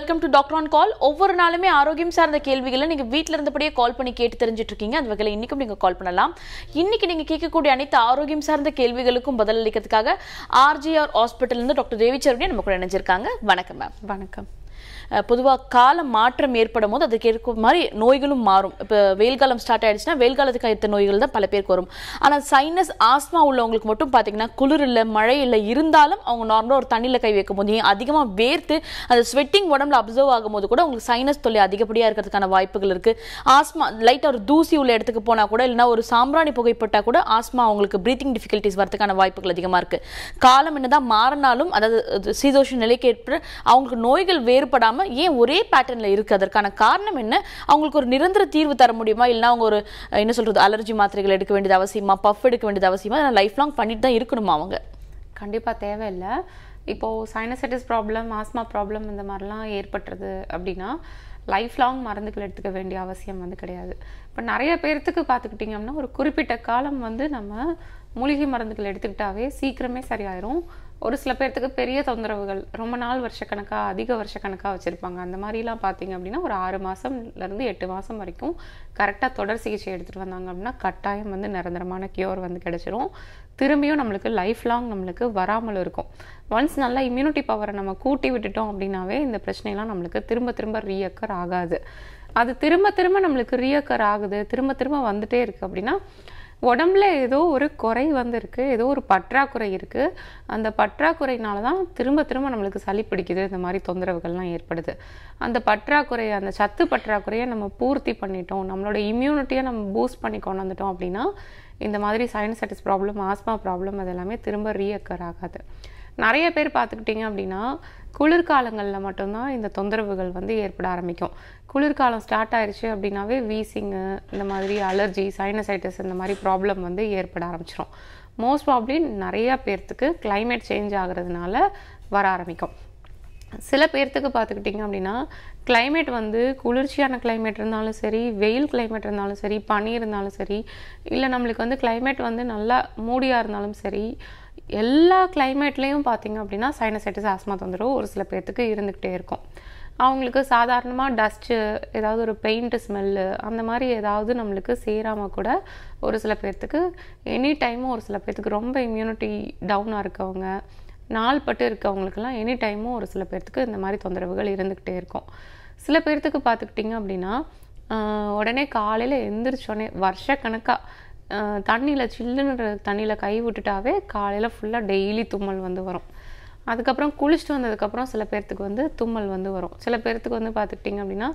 Welcome to doctor on call ஒவ்வொரு நாளுமே ஆரோக்கியம் சார்ந்த கேள்விகளை நீங்க வீட்ல இருந்தபடியே கால் பண்ணி கேட்டு தெரிஞ்சுட்டு இருக்கீங்க அந்த வகையில் இன்னைக்கும் நீங்க கால் பண்ணலாம் இன்னைக்கு நீங்க கேட்கக்கூடிய அனைத்து ஆரோக்கியம் சார்ந்த கேள்விகளுக்கும் பதில் அளிக்கிறதுக்காக ஆர்ஜிஆர் ஹாஸ்பிட்டல் இருந்து டாக்டர் தேவிச்சரவணி நம்ம கூட இணைஞ்சிருக்காங்க வணக்கம் மேம் வணக்கம் பொதுவாக கால மாற்றம் ஏற்படும் போது அதுக்கு ஏற்ற மாதிரி நோய்களும் மாறும் இப்போ வெயில் காலம் ஸ்டார்ட் ஆயிடுச்சுன்னா வெயில் காலத்துக்கு ஏற்ற நோய்கள் தான் பல பேருக்கு வரும் ஆனால் சைனஸ் ஆஸ்மா உள்ளவங்களுக்கு மட்டும் பார்த்தீங்கன்னா குளிர் இல்லை மழை இல்லை இருந்தாலும் அவங்க நார்மலாக ஒரு தண்ணியில் கை வைக்கும் போது அதிகமாக வேர்த்து அந்த ஸ்வெட்டிங் உடம்புல அப்சர்வ் ஆகும்போது கூட உங்களுக்கு சைனஸ் தொல்லை அதிகப்படியாக இருக்கிறதுக்கான வாய்ப்புகள் இருக்குது ஆஸ்மா லைட்டாக ஒரு தூசி உள்ள இடத்துக்கு போனால் கூட இல்லைன்னா ஒரு சாம்பிராணி புகைப்பட்டா கூட ஆஸ்மா அவங்களுக்கு ப்ரீத்திங் டிஃபிகல்ட்டிஸ் வரதுக்கான வாய்ப்புகள் அதிகமாக இருக்குது காலம் என்னதான் மாறினாலும் அதாவது சீதோஷ நிலைக்கு ஏற்ப அவங்களுக்கு நோய்கள் வேறுபடாமல் ஏன் ஒரே பேட்டர்னில் இருக்குது அதற்கான காரணம் என்ன அவங்களுக்கு ஒரு நிரந்தர தீர்வு தர முடியுமா இல்லைன்னா அவங்க ஒரு அஹ், என்ன சொல்கிறது அலர்ஜி மாத்திரைகள் எடுக்க வேண்டியது அவசியமா பஃப் எடுக்க வேண்டியது அவசியமா லைஃப் லாங் பண்ணிட்டு தான் இருக்கணுமா அவங்க கண்டிப்பாக தேவையில்லை இப்போது சைனசைட்டிஸ் ப்ராப்ளம் ஆஸ்மா ப்ராப்ளம் இந்த மாதிரிலாம் ஏற்பட்டுறது அப்படின்னா லைஃப் லாங் மருந்துகள் எடுத்துக்க வேண்டிய அவசியம் வந்து கிடையாது இப்போ நிறைய பேர்த்துக்கு பார்த்துக்கிட்டிங்க அப்படின்னா ஒரு குறிப்பிட்ட காலம் வந்து நம்ம மூலிகை மருந்துகள் எடுத்துக்கிட்டாவே சீக்கிரமே சரியாயிரும் ஒரு சில பேர்த்துக்கு பெரிய தொந்தரவுகள் ரொம்ப நாள் வருஷக்கணக்காக அதிக வருஷக்கணக்காக வச்சுருப்பாங்க அந்த மாதிரிலாம் பார்த்தீங்க அப்படின்னா ஒரு ஆறு மாதம்லேருந்து எட்டு மாதம் வரைக்கும் கரெக்டாக தொடர் சிகிச்சை எடுத்துகிட்டு வந்தாங்க அப்படின்னா கட்டாயம் வந்து நிரந்தரமான கியூர் வந்து கிடைச்சிரும் திரும்பியும் நம்மளுக்கு லைஃப் லாங் நம்மளுக்கு வராமல் இருக்கும் ஒன்ஸ் நல்லா இம்யூனிட்டி பவரை நம்ம கூட்டி விட்டுட்டோம் அப்படின்னாவே இந்த பிரச்சனைலாம் நம்மளுக்கு திரும்ப திரும்ப ரீஅக்கர் ஆகாது அது திரும்ப திரும்ப நம்மளுக்கு ரீஅக்கர் ஆகுது திரும்ப திரும்ப வந்துட்டே இருக்குது அப்படின்னா உடம்புல ஏதோ ஒரு குறை வந்து இருக்கு ஏதோ ஒரு பற்றாக்குறை இருக்கு அந்த பற்றாக்குறையினால தான் திரும்ப திரும்ப நம்மளுக்கு சளி பிடிக்குது இந்த மாதிரி தொந்தரவுகள்லாம் ஏற்படுது அந்த பற்றாக்குறை அந்த சத்து பற்றாக்குறையை நம்ம பூர்த்தி பண்ணிட்டோம் நம்மளோட இம்யூனிட்டியை நம்ம பூஸ்ட் பண்ணி கொண்டு வந்துட்டோம் அப்படின்னா இந்த மாதிரி சைனசைட்டிஸ் ப்ராப்ளம் ஆஸ்மா ப்ராப்ளம் அது எல்லாமே திரும்ப ரீஅக்கர் ஆகாது நிறைய பேர் பார்த்துக்கிட்டிங்க அப்படின்னா குளிர்காலங்களில் மட்டும்தான் இந்த தொந்தரவுகள் வந்து ஏற்பட ஆரம்பிக்கும் குளிர்காலம் ஸ்டார்ட் ஆயிருச்சு அப்படின்னாவே வீசிங்கு இந்த மாதிரி அலர்ஜி சைனசைட்டிஸ் இந்த மாதிரி ப்ராப்ளம் வந்து ஏற்பட ஆரம்பிச்சிடும் மோஸ்ட் ப்ராப்ளி நிறைய பேர்த்துக்கு climate சேஞ்ச் ஆகுறதுனால வர ஆரம்பிக்கும் சில பேர்த்துக்கு பார்த்துக்கிட்டிங்க அப்படின்னா climate வந்து குளிர்ச்சியான climate இருந்தாலும் சரி வெயில் climate இருந்தாலும் சரி பனி இருந்தாலும் சரி இல்லை நம்மளுக்கு வந்து climate வந்து நல்லா மூடியாக இருந்தாலும் சரி எல்லா கிளைமேட்லேயும் பார்த்தீங்க அப்படின்னா சைனசைட்டிஸ் ஆஸ்மா தொந்தரவு ஒரு சில பேர்த்துக்கு இருந்துக்கிட்டே இருக்கும் அவங்களுக்கு சாதாரணமாக டஸ்ட்டு ஏதாவது ஒரு பெயிண்ட் ஸ்மெல்லு அந்த மாதிரி ஏதாவது நம்மளுக்கு சேராமல் கூட ஒரு சில பேர்த்துக்கு எனி டைமும் ஒரு சில பேர்த்துக்கு ரொம்ப இம்யூனிட்டி டவுனாக இருக்கவங்க நாள் பட்டு இருக்கவங்களுக்கெல்லாம் எனி டைமும் ஒரு சில பேர்த்துக்கு இந்த மாதிரி தொந்தரவுகள் இருந்துக்கிட்டே இருக்கும் சில பேர்த்துக்கு பார்த்துக்கிட்டிங்க அப்படின்னா ஆஹ் உடனே காலையில் எந்திரிச்சோடனே வருஷக்கணக்காக தண்ணியில் சில்லுன்ற தண்ணியில் கை விட்டுட்டாவே காலையில் ஃபுல்லாக டெய்லி தும்மல் வந்து வரும் அதுக்கப்புறம் குளிச்சுட்டு வந்ததுக்கப்புறம் சில பேர்த்துக்கு வந்து தும்மல் வந்து வரும் சில பேர்த்துக்கு வந்து பார்த்துக்கிட்டிங்க அப்படின்னா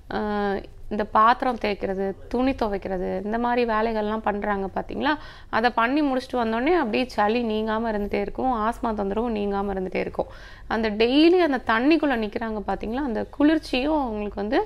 ஆஹ் இந்த பாத்திரம் தேய்க்கிறது துணி துவைக்கிறது இந்த மாதிரி வேலைகள்லாம் பண்ணுறாங்க பார்த்தீங்களா அதை பண்ணி முடிச்சுட்டு வந்தோடனே அப்படியே சளி நீங்காமல் இருந்துகிட்டே இருக்கும் ஆஸ்மா தொந்தரவும் நீங்காமல் இருந்துகிட்டே இருக்கும் அந்த டெய்லி அந்த தண்ணிக்குள்ளே நிற்கிறாங்க பார்த்தீங்களா அந்த குளிர்ச்சியும் அவங்களுக்கு வந்து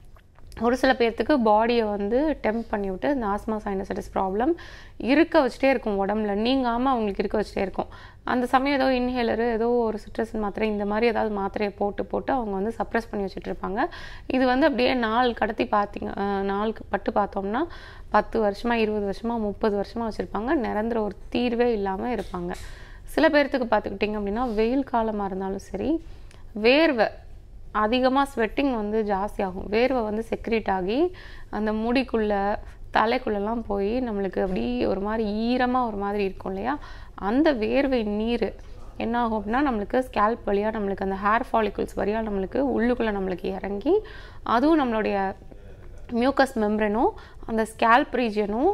ஒரு சில பேர்த்துக்கு பாடியை வந்து டெம்ப் பண்ணி விட்டு இந்த ஆஸ்மா சைனசைட்டிஸ் ப்ராப்ளம் இருக்க வச்சுட்டே இருக்கும் உடம்புல நீங்காமல் அவங்களுக்கு இருக்க வச்சுட்டே இருக்கும் அந்த சமயம் ஏதோ இன்ஹேலரு ஏதோ ஒரு சிட்ரஸின் மாத்திரை இந்த மாதிரி ஏதாவது மாத்திரையை போட்டு போட்டு அவங்க வந்து சப்ரஸ் பண்ணி வச்சுட்டு இருப்பாங்க இது வந்து அப்படியே நாள் கடத்தி பார்த்தீங்க அஹ், நாள் பட்டு பார்த்தோம்னா பத்து வருஷமா இருபது வருஷமா முப்பது வருஷமா வச்சுருப்பாங்க நிரந்தர ஒரு தீர்வே இல்லாமல் இருப்பாங்க சில பேர்த்துக்கு பார்த்துக்கிட்டிங்க அப்படின்னா வெயில் காலமாக இருந்தாலும் சரி வேர்வை அதிகமாக ஸ்வெட்டிங் வந்து ஜாஸ்தியாகும் வேர்வை வந்து செக்ரேட் ஆகி அந்த முடிக்குள்ளே தலைக்குள்ளெல்லாம் போய் நம்மளுக்கு அப்படி ஒரு மாதிரி ஈரமாக ஒரு மாதிரி இருக்கும் இல்லையா அந்த வேர்வை நீர் என்ன ஆகும் அப்படின்னா நம்மளுக்கு ஸ்கேல்ப் வழியாக நம்மளுக்கு அந்த ஹேர் ஃபாலிகல்ஸ் வழியாக நம்மளுக்கு உள்ளுக்குள்ளே நம்மளுக்கு இறங்கி அதுவும் நம்மளுடைய மியூக்கஸ் மெம்ரனும் அந்த ஸ்கேல்ப் ரீஜனும்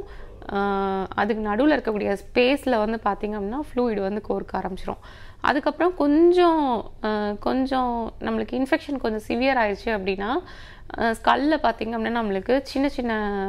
அதுக்கு நடுவில் இருக்கக்கூடிய ஸ்பேஸில் வந்து பார்த்திங்க அப்படின்னா ஃப்ளூயிட் வந்து கோர்க்க ஆரம்பிச்சிரும் அதுக்கப்புறம் கொஞ்சம் ஆஹ் கொஞ்சம் நம்மளுக்கு இன்ஃபெக்ஷன் கொஞ்சம் சிவியர் ஆயிடுச்சு அப்படின்னா ஸ்கல்ல பார்த்திங்க அப்படின்னா நம்மளுக்கு சின்ன சின்ன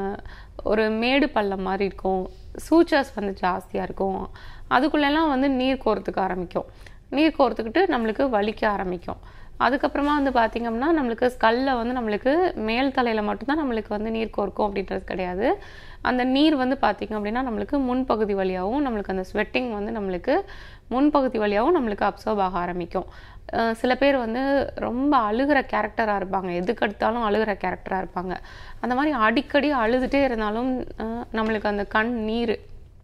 ஒரு மேடு பள்ளம் மாதிரி இருக்கும் சூச்சர்ஸ் வந்து ஜாஸ்தியாக இருக்கும் அதுக்குள்ளெல்லாம் வந்து நீர் கோர்த்துக்க ஆரம்பிக்கும் நீர் கோர்த்துக்கிட்டு நம்மளுக்கு வலிக்க ஆரம்பிக்கும் அதுக்கப்புறமா வந்து பார்த்திங்கன்னா நம்மளுக்கு ஸ்கல்ல வந்து நம்மளுக்கு மேல் தலையில் மட்டும்தான் நம்மளுக்கு வந்து நீர் கோர்க்கும் அப்படின்றது கிடையாது அந்த நீர் வந்து பார்த்திங்க அப்படின்னா நம்மளுக்கு முன்பகுதி வழியாகவும் நம்மளுக்கு அந்த ஸ்வெட்டிங் வந்து நம்மளுக்கு முன்பகுதி வழியாகவும் நம்மளுக்கு அப்சர்வ் ஆக ஆரம்பிக்கும் அஹ் சில பேர் வந்து ரொம்ப அழுகிற கேரக்டராக இருப்பாங்க எதுக்கு எடுத்தாலும் அழுகிற கேரக்டராக இருப்பாங்க அந்த மாதிரி அடிக்கடி அழுதுகிட்டே இருந்தாலும் அஹ் நம்மளுக்கு அந்த கண் நீர்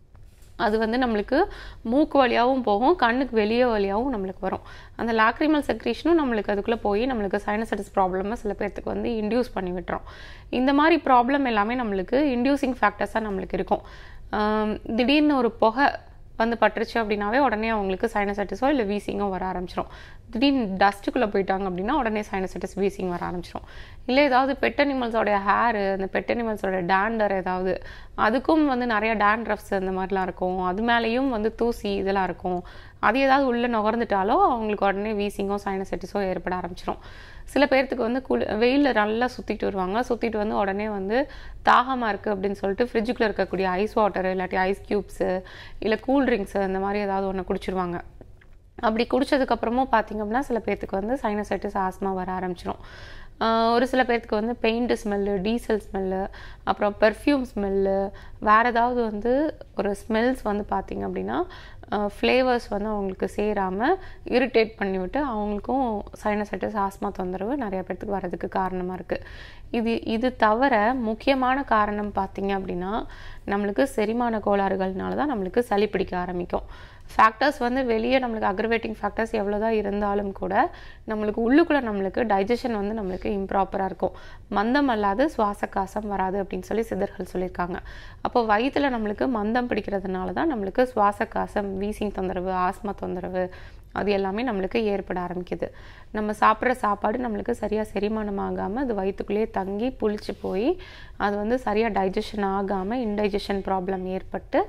அது வந்து நம்மளுக்கு மூக்கு வழியாகவும் போகும் கண்ணுக்கு வெளியே வழியாகவும் நம்மளுக்கு வரும் அந்த லாக்ரிமல் செக்ரீஷனும் நம்மளுக்கு அதுக்குள்ளே போய் நம்மளுக்கு சைனசைட்டிஸ் ப்ராப்ளமை சில பேர்த்துக்கு வந்து இன்டியூஸ் பண்ணி விட்டுரும் இந்த மாதிரி ப்ராப்ளம் எல்லாமே நம்மளுக்கு இன்டியூசிங் ஃபேக்டர்ஸாக நம்மளுக்கு இருக்கும் ஆம், திடீர்னு ஒரு புகை வந்து பட்டுருச்சு அப்படின்னாவே உடனே அவங்களுக்கு சைனசைட்டிஸோ இல்லை வீசிங்கோ வர ஆரம்பிச்சிடும் திடீர்னு டஸ்ட்டுக்குள்ளே போயிட்டாங்க அப்படின்னா உடனே சைனசைட்டிஸ் வீசிங் வர ஆரம்பிச்சிடும் இல்லை ஏதாவது பெட் அனிமல்ஸோடைய ஹேரு அந்த பெட் அனிமல்ஸோட டேண்டர் ஏதாவது அதுக்கும் வந்து நிறைய டேண்ட்ரஃப்ஸ் அந்த மாதிரிலாம் இருக்கும் அது மேலேயும் வந்து தூசி இதெல்லாம் இருக்கும் அது ஏதாவது உள்ளே நுகர்ந்துட்டாலோ அவங்களுக்கு உடனே வீசிங்கோ சைனசைட்டிஸோ ஏற்பட ஆரம்பிச்சிடும் சில பேர்த்துக்கு வந்து குளி வெயிலில் நல்லா சுற்றிட்டு வருவாங்க சுற்றிட்டு வந்து உடனே வந்து தாகமாக இருக்குது அப்படின்னு சொல்லிட்டு ஃப்ரிட்ஜுக்குள்ளே இருக்கக்கூடிய ஐஸ் வாட்டர் இல்லாட்டி ஐஸ் க்யூப்ஸு இல்லை கூல் ட்ரிங்க்ஸு அந்த மாதிரி ஏதாவது ஒன்று குடிச்சிருவாங்க அப்படி குடிச்சதுக்கப்புறமும் பார்த்தீங்க அப்படின்னா சில பேர்த்துக்கு வந்து சைனசைட்டிஸ் ஆஸ்மா வர ஆரம்பிச்சிடும் ஒரு சில பேர்த்துக்கு வந்து பெயிண்ட் ஸ்மெல்லு டீசல் ஸ்மெல்லு அப்புறம் பெர்ஃப்யூம் ஸ்மெல்லு வேறு ஏதாவது வந்து ஒரு ஸ்மெல்ஸ் வந்து பார்த்தீங்க அப்படின்னா ஃப்ளேவர்ஸ் வந்து அவங்களுக்கு சேராமல் இரிட்டேட் பண்ணிவிட்டு அவங்களுக்கும் சைனசைட்டிஸ் ஆஸ்மா தொந்தரவு நிறைய பேர்த்துக்கு வர்றதுக்கு காரணமாக இருக்குது இது இது தவிர முக்கியமான காரணம் பார்த்தீங்க அப்படின்னா நம்மளுக்கு செரிமான கோளாறுகள்னால தான் நம்மளுக்கு சளி பிடிக்க ஆரம்பிக்கும் ஃபேக்டர்ஸ் வந்து வெளியே நம்மளுக்கு அக்ரவேட்டிங் ஃபேக்டர்ஸ் எவ்வளோதான் இருந்தாலும் கூட நம்மளுக்கு உள்ளுக்குள்ளே நம்மளுக்கு டைஜஷன் வந்து நம்மளுக்கு இம்ப்ராப்பராக இருக்கும் மந்தம் அல்லாது சுவாச காசம் வராது அப்படின்னு சொல்லி சித்தர்கள் சொல்லியிருக்காங்க அப்போ வயிற்றில் நம்மளுக்கு மந்தம் பிடிக்கிறதுனால தான் நம்மளுக்கு சுவாச காசம் வீசிங் தொந்தரவு ஆஸ்மா தொந்தரவு அது எல்லாமே நம்மளுக்கு ஏற்பட ஆரம்பிக்குது நம்ம சாப்பிட்ற சாப்பாடு நம்மளுக்கு சரியாக செரிமானம் ஆகாமல் அது வயிற்றுக்குள்ளேயே தங்கி புளிச்சு போய் அது வந்து சரியாக டைஜஷன் ஆகாமல் இன்டைஜஷன் ப்ராப்ளம் ஏற்பட்டு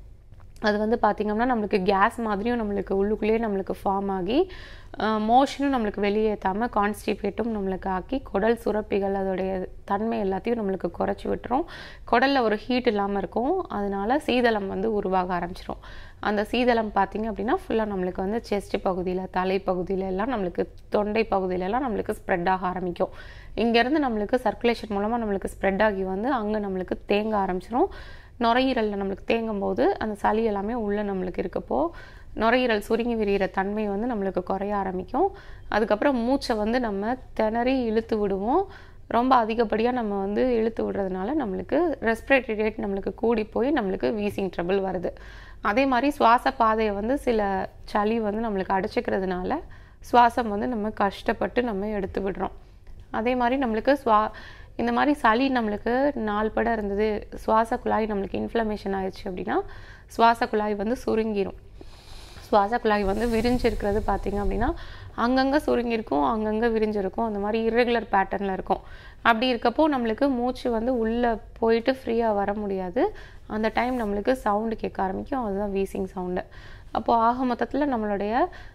அது வந்து பார்த்திங்கன்னா நம்மளுக்கு கேஸ் மாதிரியும் நம்மளுக்கு உள்ளுக்குள்ளேயே நம்மளுக்கு ஃபார்ம் ஆகி மோஷனும் நம்மளுக்கு வெளியேற்றாமல் கான்ஸ்டிபேட்டும் நம்மளுக்கு ஆக்கி குடல் சுரப்பிகள் அதோடைய தன்மை எல்லாத்தையும் நம்மளுக்கு குறைச்சி விட்டுரும் குடலில் ஒரு ஹீட் இல்லாமல் இருக்கும் அதனால சீதளம் வந்து உருவாக ஆரம்பிச்சிரும் அந்த சீதளம் பார்த்திங்க அப்படின்னா ஃபுல்லாக நம்மளுக்கு வந்து செஸ்ட் பகுதியில் தலைப்பகுதியில எல்லாம் நம்மளுக்கு தொண்டை பகுதியில எல்லாம் நம்மளுக்கு ஸ்ப்ரெட் ஆக ஆரம்பிக்கும் இங்கேருந்து நம்மளுக்கு சர்க்குலேஷன் மூலமாக நம்மளுக்கு ஸ்ப்ரெட் ஆகி வந்து அங்கே நம்மளுக்கு தேங்க ஆரம்பிச்சிரும் நுரையீரலில் நம்மளுக்கு தேங்கும் போது அந்த சளி எல்லாமே உள்ளே நம்மளுக்கு இருக்கப்போ நுரையீரல் சுருங்கி விரிகிற தன்மை வந்து நம்மளுக்கு குறைய ஆரம்பிக்கும் அதுக்கப்புறம் மூச்சை வந்து நம்ம திணறி இழுத்து விடுவோம் ரொம்ப அதிகப்படியாக நம்ம வந்து இழுத்து விடுறதுனால நம்மளுக்கு ரெஸ்பிரேட்டரி ரேட் நம்மளுக்கு கூடி போய் நம்மளுக்கு வீசிங் ட்ரபிள் வருது அதே மாதிரி சுவாச பாதையை வந்து சில சளி வந்து நம்மளுக்கு அடைச்சிக்கிறதுனால சுவாசம் வந்து நம்ம கஷ்டப்பட்டு நம்ம எடுத்து விடுறோம் அதே மாதிரி நம்மளுக்கு சுவா இந்த மாதிரி சளி நம்மளுக்கு நாள்பட இருந்தது சுவாச குழாய் நம்மளுக்கு இன்ஃப்ளமேஷன் ஆயிடுச்சு அப்படின்னா சுவாச குழாய் வந்து சுருங்கிரும் சுவாச குழாய் வந்து விரிஞ்சிருக்கிறது பார்த்தீங்க அப்படின்னா அங்கங்கே சுருங்கியிருக்கும் அங்கங்கே விரிஞ்சிருக்கும் அந்த மாதிரி இர்ரெகுலர் பேட்டர்னில் இருக்கும் அப்படி இருக்கப்போ நம்மளுக்கு மூச்சு வந்து உள்ளே போயிட்டு ஃப்ரீயாக வர முடியாது அந்த டைம் நம்மளுக்கு சவுண்டு கேட்க ஆரம்பிக்கும் அதுதான் வீசிங் சவுண்டு அப்போது ஆக மொத்தத்தில் நம்மளுடைய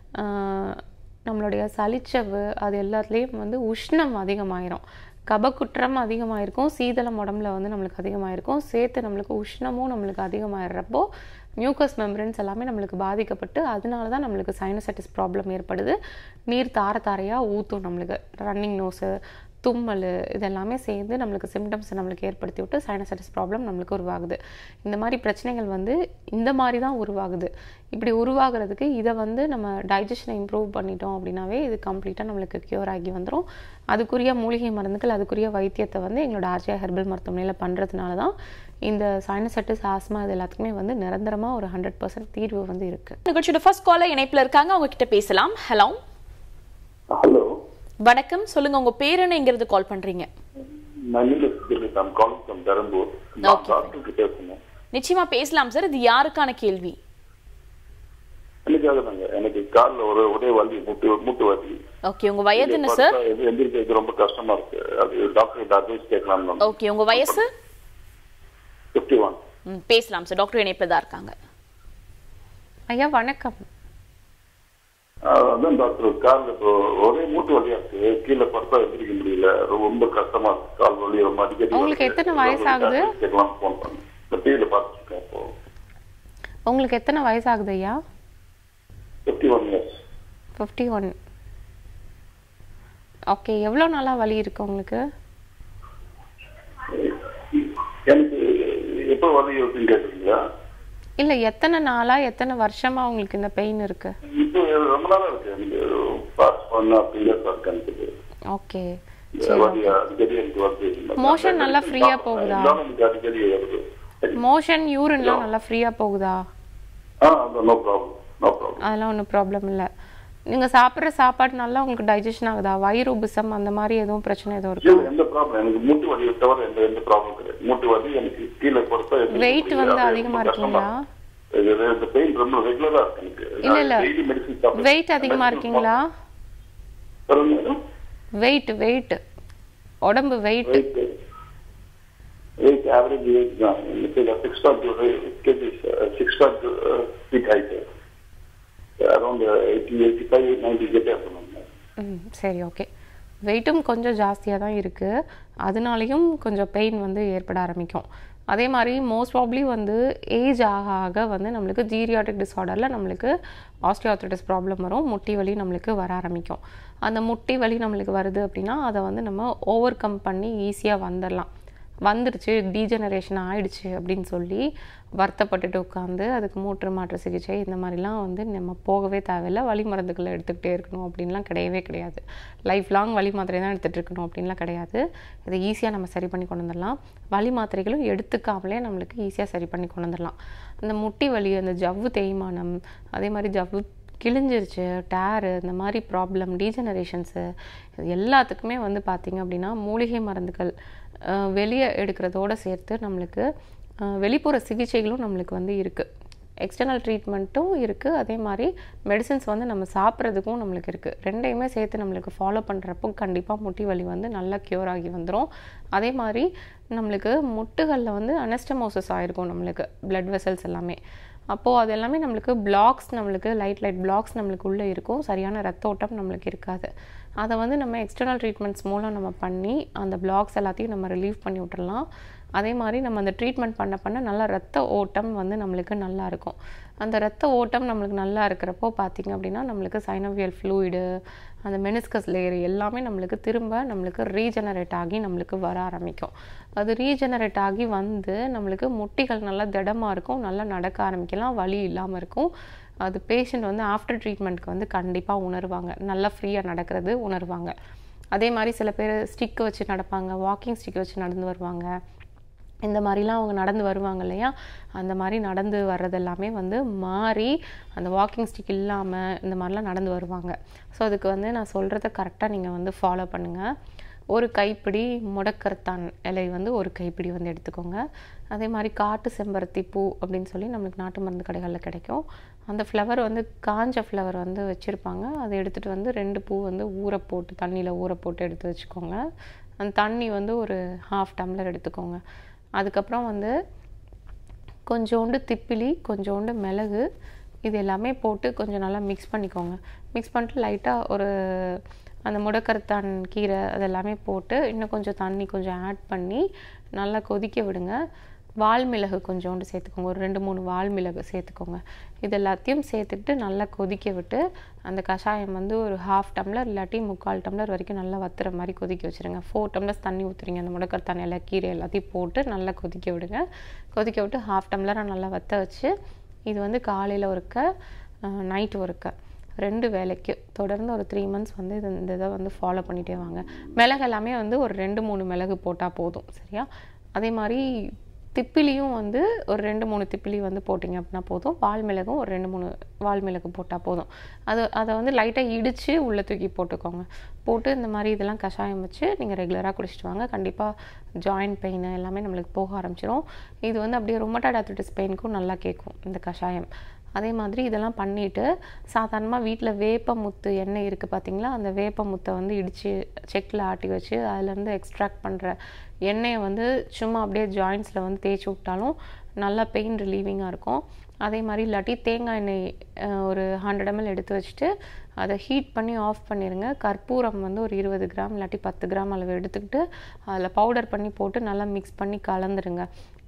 ஆஹ், நம்மளுடைய சளிச்சவு அது எல்லாத்துலேயும் வந்து உஷ்ணம் அதிகமாயிரும் கபக்குற்றம் அதிகமாயிருக்கும் சீதளம் உடம்புல வந்து நம்மளுக்கு அதிகமாயிருக்கும் சேர்த்து நம்மளுக்கு உஷ்ணமும் நம்மளுக்கு அதிகமாயிடுறப்போ மியூக்கஸ் மெம்பரன்ஸ் எல்லாமே நம்மளுக்கு பாதிக்கப்பட்டு அதனால தான் நம்மளுக்கு சைனசைட்டிஸ் ப்ராப்ளம் ஏற்படுது நீர் தார தாரையாக ஊற்றும் நம்மளுக்கு ரன்னிங் நோஸு தும்மல் இதெல்லாமே சேர்ந்து நம்மளுக்கு சிம்டம்ஸ் நம்மளுக்கு ஏற்படுத்தி விட்டு சைனசைட்டிஸ் ப்ராப்ளம் நம்மளுக்கு உருவாகுது இந்த மாதிரி பிரச்சனைகள் வந்து இந்த மாதிரி தான் உருவாகுது இப்படி உருவாகிறதுக்கு இதை வந்து நம்ம டைஜஷனை இம்ப்ரூவ் பண்ணிட்டோம் அப்படின்னாவே இது கம்ப்ளீட்டாக நம்மளுக்கு க்யூர் ஆகி வந்துடும் அதுக்குரிய மூலிகை மருந்துகள் அதுக்குரிய வைத்தியத்தை வந்து எங்களோட ஆர்ஜியா ஹெர்பல் மருத்துவமனையில் பண்ணுறதுனால தான் இந்த சைனசைட்டிஸ் ஆஸ்மா இது எல்லாத்துக்குமே வந்து நிரந்தரமாக ஒரு ஹண்ட்ரட் பர்சன்ட் தீர்வு வந்து இருக்குது நிகழ்ச்சியோட ஃபர்ஸ்ட் காலர் இணைப்புல இருக்காங்க அவங்க கிட்ட பேசலாம் ஹலோ ஹலோ வணக்கம் சொல்லுங்க உங்க பேர் என்னங்கிறது கால் பண்றீங்க my name is Dilip. I'm calling from Dharambur. நான் Okay. டாக்டர் கிட்ட பேசணும் நிச்சயமா பேசலாம் சார் இது யாருக்கான கேள்வி எனக்காக தாங்க எனக்கு கால்ல ஒரு ஒரே வலி முட்டு முட்டு வலி ஓகே உங்க வயது என்ன சார் படுத்தா எது- எந்திரிக்கிறது ரொம்ப கஷ்டமா இருக்கு அது டாக்டர் கிட்ட அட்வைஸ் கேட்கலாம் ஓகே உங்க வயசு ஃபிஃப்டி ஒன் ம், பேசலாம் சார் டாக்டர் இணைப்புல தான் இருக்காங்க ஐயா வணக்கம் அதான் டாக்டர் கால்ல இப்போ ஒரே மூட்டு வலியா இருக்கு கீழே படுத்தா எந்திரிக்க முடியல ரொம்ப கஷ்டமா இருக்கு கால் வலி ரொம்ப அடிக்கடி உங்களுக்கு வருது. எத்தனை வயசாகுது? டாக்டர் கேட்கலாம் ஃபோன் பண்ணேன் இந்த டிவியில பார்த்துட்டு இருக்கேன் இப்போ உங்களுக்கு எத்தனை வயசாகுது ஐயா fifty one years fifty one okay எவ்வளோ நாளாக வலி இருக்கு உங்களுக்கு எனக்கு எப்போ வலி இருக்குன்னு கேட்குறீங்களா இல்லை எத்தனை நாளாக எத்தனை வருஷமாக உங்களுக்கு இந்த பெயின் இருக்கு இப்போ ரொம்ப நாளா இருக்கு எனக்கு பாஸ் பண்ண அப்படிங்கிற இருக்கு எனக்கு ஓகே இந்த வலி அடிக்கடி எனக்கு வருது Motion நல்லா free ஆ போகுதா? இருந்தாலும் எனக்கு அடிக்கடி வருது மோஷன் யூரின்லாம் நல்லா ஃப்ரீயாக போகுதா ஆ அந்த நோ ப்ராப்ளம் நோ ப்ராப்ளம் அதெல்லாம் ஒன்றும் ப்ராப்ளம் இல்லை நீங்கள் சாப்பிட்ற சாப்பாடு நல்லா உங்களுக்கு டைஜஷன் ஆகுதா வயிறு உபசம் அந்த மாதிரி எதுவும் பிரச்சனை எதுவும் இருக்கா இல்ல எந்த ப்ராப்ளம் எனக்கு மூட்டு வலியை தவிர எந்த எந்த ப்ராப்ளம் கிடையாது மூட்டு வலி எனக்கு கீழே பொறுத்தா Weight வந்து அதிகமா இருக்கீங்களா? இந்த பெயின் ரொம்ப ரெகுலரா இருக்கு எனக்கு இல்ல, இல்ல. டெய்லி மெடிசன் வெயிட் அதிகமாக இருக்கீங்களா வெயிட் வெயிட் உடம்பு weight weight weight average weight தான் எனக்கு six point two KG six point two feet height around eighty eighty five ninety கிட்டே இருக்கணும் ம் சரி ஓகே வெயிட்டும் கொஞ்சம் ஜாஸ்தியாக தான் இருக்குது அதனாலையும் கொஞ்சம் பெயின் வந்து ஏற்பட ஆரம்பிக்கும் அதே மாதிரி மோஸ்ட் ப்ராப்ளி வந்து ஏஜ் ஆக ஆக வந்து நம்மளுக்கு ஜீரியாட்டிக் டிஸார்டரில் நம்மளுக்கு ஆஸ்டியோஆர்த்ரைட்டிஸ் ப்ராப்ளம் வரும் முட்டி வலி நம்மளுக்கு வர ஆரம்பிக்கும் அந்த முட்டி வலி நம்மளுக்கு வருது அப்படின்னா அதை வந்து நம்ம ஓவர் கம் பண்ணி ஈஸியாக வந்துடலாம் வந்துடுச்சு டீஜெனரேஷன் ஆயிடுச்சு அப்படின்னு சொல்லி வருத்தப்பட்டுட்டு உட்காந்து அதுக்கு மூட்டு மாற்று சிகிச்சை இந்த மாதிரிலாம் வந்து நம்ம போகவே தேவையில்லை வலி மருந்துகளை எடுத்துக்கிட்டே இருக்கணும் அப்படின்லாம் கிடையவே கிடையாது லைஃப் லாங் வலி மாத்திரை தான் எடுத்துகிட்டு இருக்கணும் அப்படின்லாம் கிடையாது இதை ஈஸியாக நம்ம சரி பண்ணி கொண்டு வந்துடலாம் வலி மாத்திரைகளும் எடுத்துக்காமலே நம்மளுக்கு ஈஸியாக சரி பண்ணி கொண்டு வந்துடலாம் அந்த முட்டி வலி அந்த ஜவ்வு தேய்மானம் அதே மாதிரி ஜவ்வு கிழிஞ்சிருச்சு டேரு இந்த மாதிரி ப்ராப்ளம் டீஜெனரேஷன்ஸு இது எல்லாத்துக்குமே வந்து பார்த்திங்க அப்படின்னா மூலிகை மருந்துகள் அஹ், வெளியே எடுக்கிறதோட சேர்த்து நம்மளுக்கு அஹ், வெளிப்புற சிகிச்சைகளும் நம்மளுக்கு வந்து இருக்குது எக்ஸ்டர்னல் ட்ரீட்மெண்ட்டும் இருக்குது அதே மாதிரி மெடிசின்ஸ் வந்து நம்ம சாப்பிட்றதுக்கும் நம்மளுக்கு இருக்குது ரெண்டையுமே சேர்த்து நம்மளுக்கு ஃபாலோ பண்ணுறப்போ கண்டிப்பாக முட்டி வலி வந்து நல்லா க்யூர் ஆகி வந்துடும் அதே மாதிரி நம்மளுக்கு முட்டுகளில் வந்து அனஸ்டமோசஸ் ஆயிருக்கும் நம்மளுக்கு பிளட் வெசல்ஸ் எல்லாமே அப்போது அது எல்லாமே நம்மளுக்கு பிளாக்ஸ் நம்மளுக்கு லைட் லைட் பிளாக்ஸ் நம்மளுக்கு உள்ளே இருக்கும் சரியான ரத்த ஓட்டம் நம்மளுக்கு இருக்காது அதை வந்து நம்ம எக்ஸ்டர்னல் ட்ரீட்மெண்ட்ஸ் மூலம் நம்ம பண்ணி அந்த பிளாக்ஸ் எல்லாத்தையும் நம்ம ரிலீவ் பண்ணி விட்டுறலாம் அதே மாதிரி நம்ம அந்த ட்ரீட்மெண்ட் பண்ண பண்ண நல்லா ரத்த ஓட்டம் வந்து நம்மளுக்கு நல்லா இருக்கும் அந்த ரத்த ஓட்டம் நம்மளுக்கு நல்லா இருக்கிறப்போ பார்த்திங்க அப்படின்னா நம்மளுக்கு சைனவியல் ஃப்ளூயிடு அந்த மெனிஸ்கஸ் லேயர் எல்லாமே நம்மளுக்கு திரும்ப நம்மளுக்கு ரீஜெனரேட் ஆகி நம்மளுக்கு வர ஆரம்பிக்கும் அது ரீஜெனரேட் ஆகி வந்து நம்மளுக்கு முட்டிகள் நல்லா திடமாக இருக்கும் நல்லா நடக்க ஆரம்பிக்கலாம் வலி இல்லாமல் இருக்கும் அது பேஷண்ட் வந்து ஆஃப்டர் ட்ரீட்மெண்ட்க்கு வந்து கண்டிப்பாக உணர்வாங்க நல்லா ஃப்ரீயாக நடக்கிறது உணர்வாங்க அதே மாதிரி சில பேர் ஸ்டிக் வச்சு நடப்பாங்க வாக்கிங் ஸ்டிக் வச்சு நடந்து வருவாங்க இந்த மாதிரிலாம் அவங்க நடந்து வருவாங்க இல்லையா அந்த மாதிரி நடந்து வர்றது எல்லாமே வந்து மாறி அந்த வாக்கிங் ஸ்டிக் இல்லாமல் இந்த மாதிரிலாம் நடந்து வருவாங்க ஸோ அதுக்கு வந்து நான் சொல்கிறத கரெக்டாக நீங்கள் வந்து ஃபாலோ பண்ணுங்கள் ஒரு கைப்பிடி முடக்கரத்தான் இலை வந்து ஒரு கைப்பிடி வந்து எடுத்துக்கோங்க அதே மாதிரி காட்டு செம்பருத்தி பூ அப்படின்னு சொல்லி நம்மளுக்கு நாட்டு மருந்து கடைகளில் கிடைக்கும் அந்த ஃப்ளவர் வந்து காஞ்ச ஃப்ளவர் வந்து வச்சுருப்பாங்க அதை எடுத்துகிட்டு வந்து ரெண்டு பூ வந்து ஊற போட்டு தண்ணியில் ஊற போட்டு எடுத்து வச்சுக்கோங்க அந்த தண்ணி வந்து ஒரு ஹாஃப் டம்ளர் எடுத்துக்கோங்க அதுக்கப்புறம் வந்து கொஞ்சோண்டு திப்பிலி கொஞ்சோண்டு மிளகு இது எல்லாமே போட்டு கொஞ்சம் நல்லா மிக்ஸ் பண்ணிக்கோங்க மிக்ஸ் பண்ணிட்டு லைட்டாக ஒரு அந்த முடக்கரத்தான் கீரை அதெல்லாமே போட்டு இன்னும் கொஞ்சம் தண்ணி கொஞ்சம் ஆட் பண்ணி நல்லா கொதிக்க விடுங்க வால்மிளகு கொஞ்சோண்டு சேர்த்துக்கோங்க ஒரு ரெண்டு மூணு வால்மிளகு சேர்த்துக்கோங்க இது எல்லாத்தையும் சேர்த்துக்கிட்டு நல்லா கொதிக்க விட்டு அந்த கஷாயம் வந்து ஒரு ஹாஃப் டம்ளர் இல்லாட்டி முக்கால் டம்ளர் வரைக்கும் நல்லா வத்துற மாதிரி கொதிக்க வச்சுருங்க ஃபோர் டம்ளர்ஸ் தண்ணி ஊற்றுறீங்க அந்த முடக்கரத்தான் எல்லாம் கீரை எல்லாத்தையும் போட்டு நல்லா கொதிக்க விடுங்க கொதிக்க விட்டு ஹாஃப் டம்ளராக நல்லா வத்த வச்சு இது வந்து காலையில் ஒருக்க நைட் ஒருக்க ரெண்டு வேலைக்கு தொடர்ந்து ஒரு த்ரீ மந்த்ஸ் வந்து இது இந்த இதை வந்து ஃபாலோ பண்ணிகிட்டே வாங்க மிளகு எல்லாமே வந்து ஒரு ரெண்டு மூணு மிளகு போட்டால் போதும் சரியா அதே மாதிரி திப்பிலியும் வந்து ஒரு ரெண்டு மூணு திப்பிலி வந்து போட்டிங்க அப்படின்னா போதும் வால் மிளகும் ஒரு ரெண்டு மூணு வால் மிளகு போட்டால் போதும் அது அதை வந்து லைட்டாக இடித்து உள்ளே தூக்கி போட்டுக்கோங்க போட்டு இந்த மாதிரி இதெல்லாம் கஷாயம் வச்சு நீங்கள் ரெகுலராக குடிச்சிட்டு வாங்க கண்டிப்பாக ஜாயிண்ட் பெயின் எல்லாமே நம்மளுக்கு போக ஆரம்பிச்சிடும் இது வந்து அப்படியே ரொமட்டாய்டு ஆர்த்ரைட்டிஸ் பெயினுக்கும் நல்லா கேட்கும் இந்த கஷாயம் அதே மாதிரி இதெல்லாம் பண்ணிவிட்டு சாதாரணமாக வீட்டில் வேப்ப முத்து எண்ணெய் இருக்குது பார்த்தீங்களா அந்த வேப்ப முத்தை வந்து இடித்து செக்கில் ஆட்டி வச்சு அதுலேருந்து எக்ஸ்ட்ராக்ட் பண்ணுற எண்ணெயை வந்து சும்மா அப்படியே ஜாயின்ஸில் வந்து தேய்ச்சி விட்டாலும் நல்லா பெயின் ரிலீவிங்காக இருக்கும் அதே மாதிரி இல்லாட்டி தேங்காய் எண்ணெய் அஹ், ஒரு ஹண்ட்ரட் எம்எல் எடுத்து வச்சுட்டு அதை ஹீட் பண்ணி ஆஃப் பண்ணிடுங்க கற்பூரம் வந்து ஒரு இருபது கிராம் இல்லாட்டி பத்து கிராம் அளவு எடுத்துக்கிட்டு அதில் பவுடர் பண்ணி போட்டு நல்லா மிக்ஸ் பண்ணி கலந்துருங்க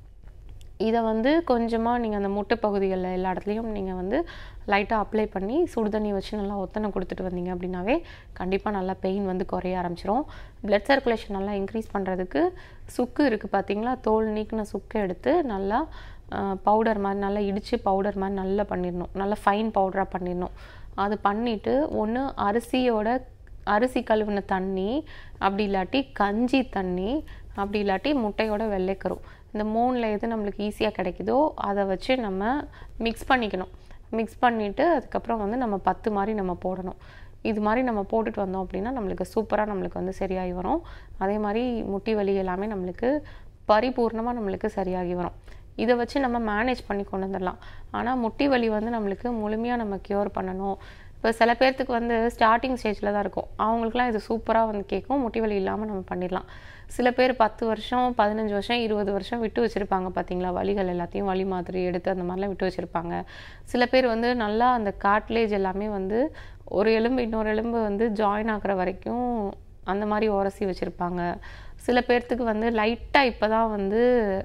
இதை வந்து கொஞ்சமாக நீங்கள் அந்த முட்டை பகுதிகளில் எல்லா இடத்துலையும் நீங்கள் வந்து லைட்டாக அப்ளை பண்ணி சுடுதண்ணி வச்சு நல்லா ஒத்தனை கொடுத்துட்டு வந்தீங்க அப்படின்னாவே கண்டிப்பாக நல்லா பெயின் வந்து குறைய ஆரம்பிச்சிரும் பிளட் சர்க்குலேஷன் நல்லா இன்க்ரீஸ் பண்ணுறதுக்கு சுக்கு இருக்குது பார்த்தீங்களா தோல் நீக்கின சுக்கு எடுத்து நல்லா பவுடர் மாதிரி நல்லா இடித்து பவுடர் மாதிரி நல்லா பண்ணிடணும் நல்லா ஃபைன் பவுடராக பண்ணிடணும் அது பண்ணிவிட்டு ஒன்று அரிசியோட அரிசி கழுவின தண்ணி அப்படி இல்லாட்டி கஞ்சி தண்ணி அப்படி இல்லாட்டி முட்டையோட வெள்ளைக்கரும் இந்த மூணில் எது நம்மளுக்கு ஈஸியாக கிடைக்குதோ அதை வச்சு நம்ம மிக்ஸ் பண்ணிக்கணும் மிக்ஸ் பண்ணிவிட்டு அதுக்கப்புறம் வந்து நம்ம பத்து மாதிரி நம்ம போடணும் இது மாதிரி நம்ம போட்டுட்டு வந்தோம் அப்படின்னா நம்மளுக்கு சூப்பராக நம்மளுக்கு வந்து சரியாகி வரும் அதே மாதிரி முட்டி வலி எல்லாமே நம்மளுக்கு பரிபூர்ணமாக நம்மளுக்கு சரியாகி வரும் இதை வச்சு நம்ம மேனேஜ் பண்ணி கொண்டு வந்துடலாம் ஆனால் முட்டி வலி வந்து நம்மளுக்கு முழுமையாக நம்ம க்யூர் பண்ணணும் இப்போ சில பேர்த்துக்கு வந்து ஸ்டார்டிங் ஸ்டேஜில் தான் இருக்கும் அவங்களுக்குலாம் இது சூப்பராக வந்து கேட்கும் முட்டி வலி இல்லாமல் நம்ம பண்ணிடலாம் சில பேர் பத்து வருஷம் பதினஞ்சு வருஷம் இருபது வருஷம் விட்டு வச்சுருப்பாங்க பார்த்தீங்களா வலிகள் எல்லாத்தையும் வலி மாதிரி எடுத்து அந்த மாதிரிலாம் விட்டு வச்சுருப்பாங்க சில பேர் வந்து நல்லா அந்த காட்லேஜ் எல்லாமே வந்து ஒரு எலும்பு இன்னொரு எலும்பு வந்து ஜாயின் ஆகுற வரைக்கும் அந்த மாதிரி உரசி வச்சுருப்பாங்க சில பேர்த்துக்கு வந்து லைட்டாக இப்போ தான் வந்து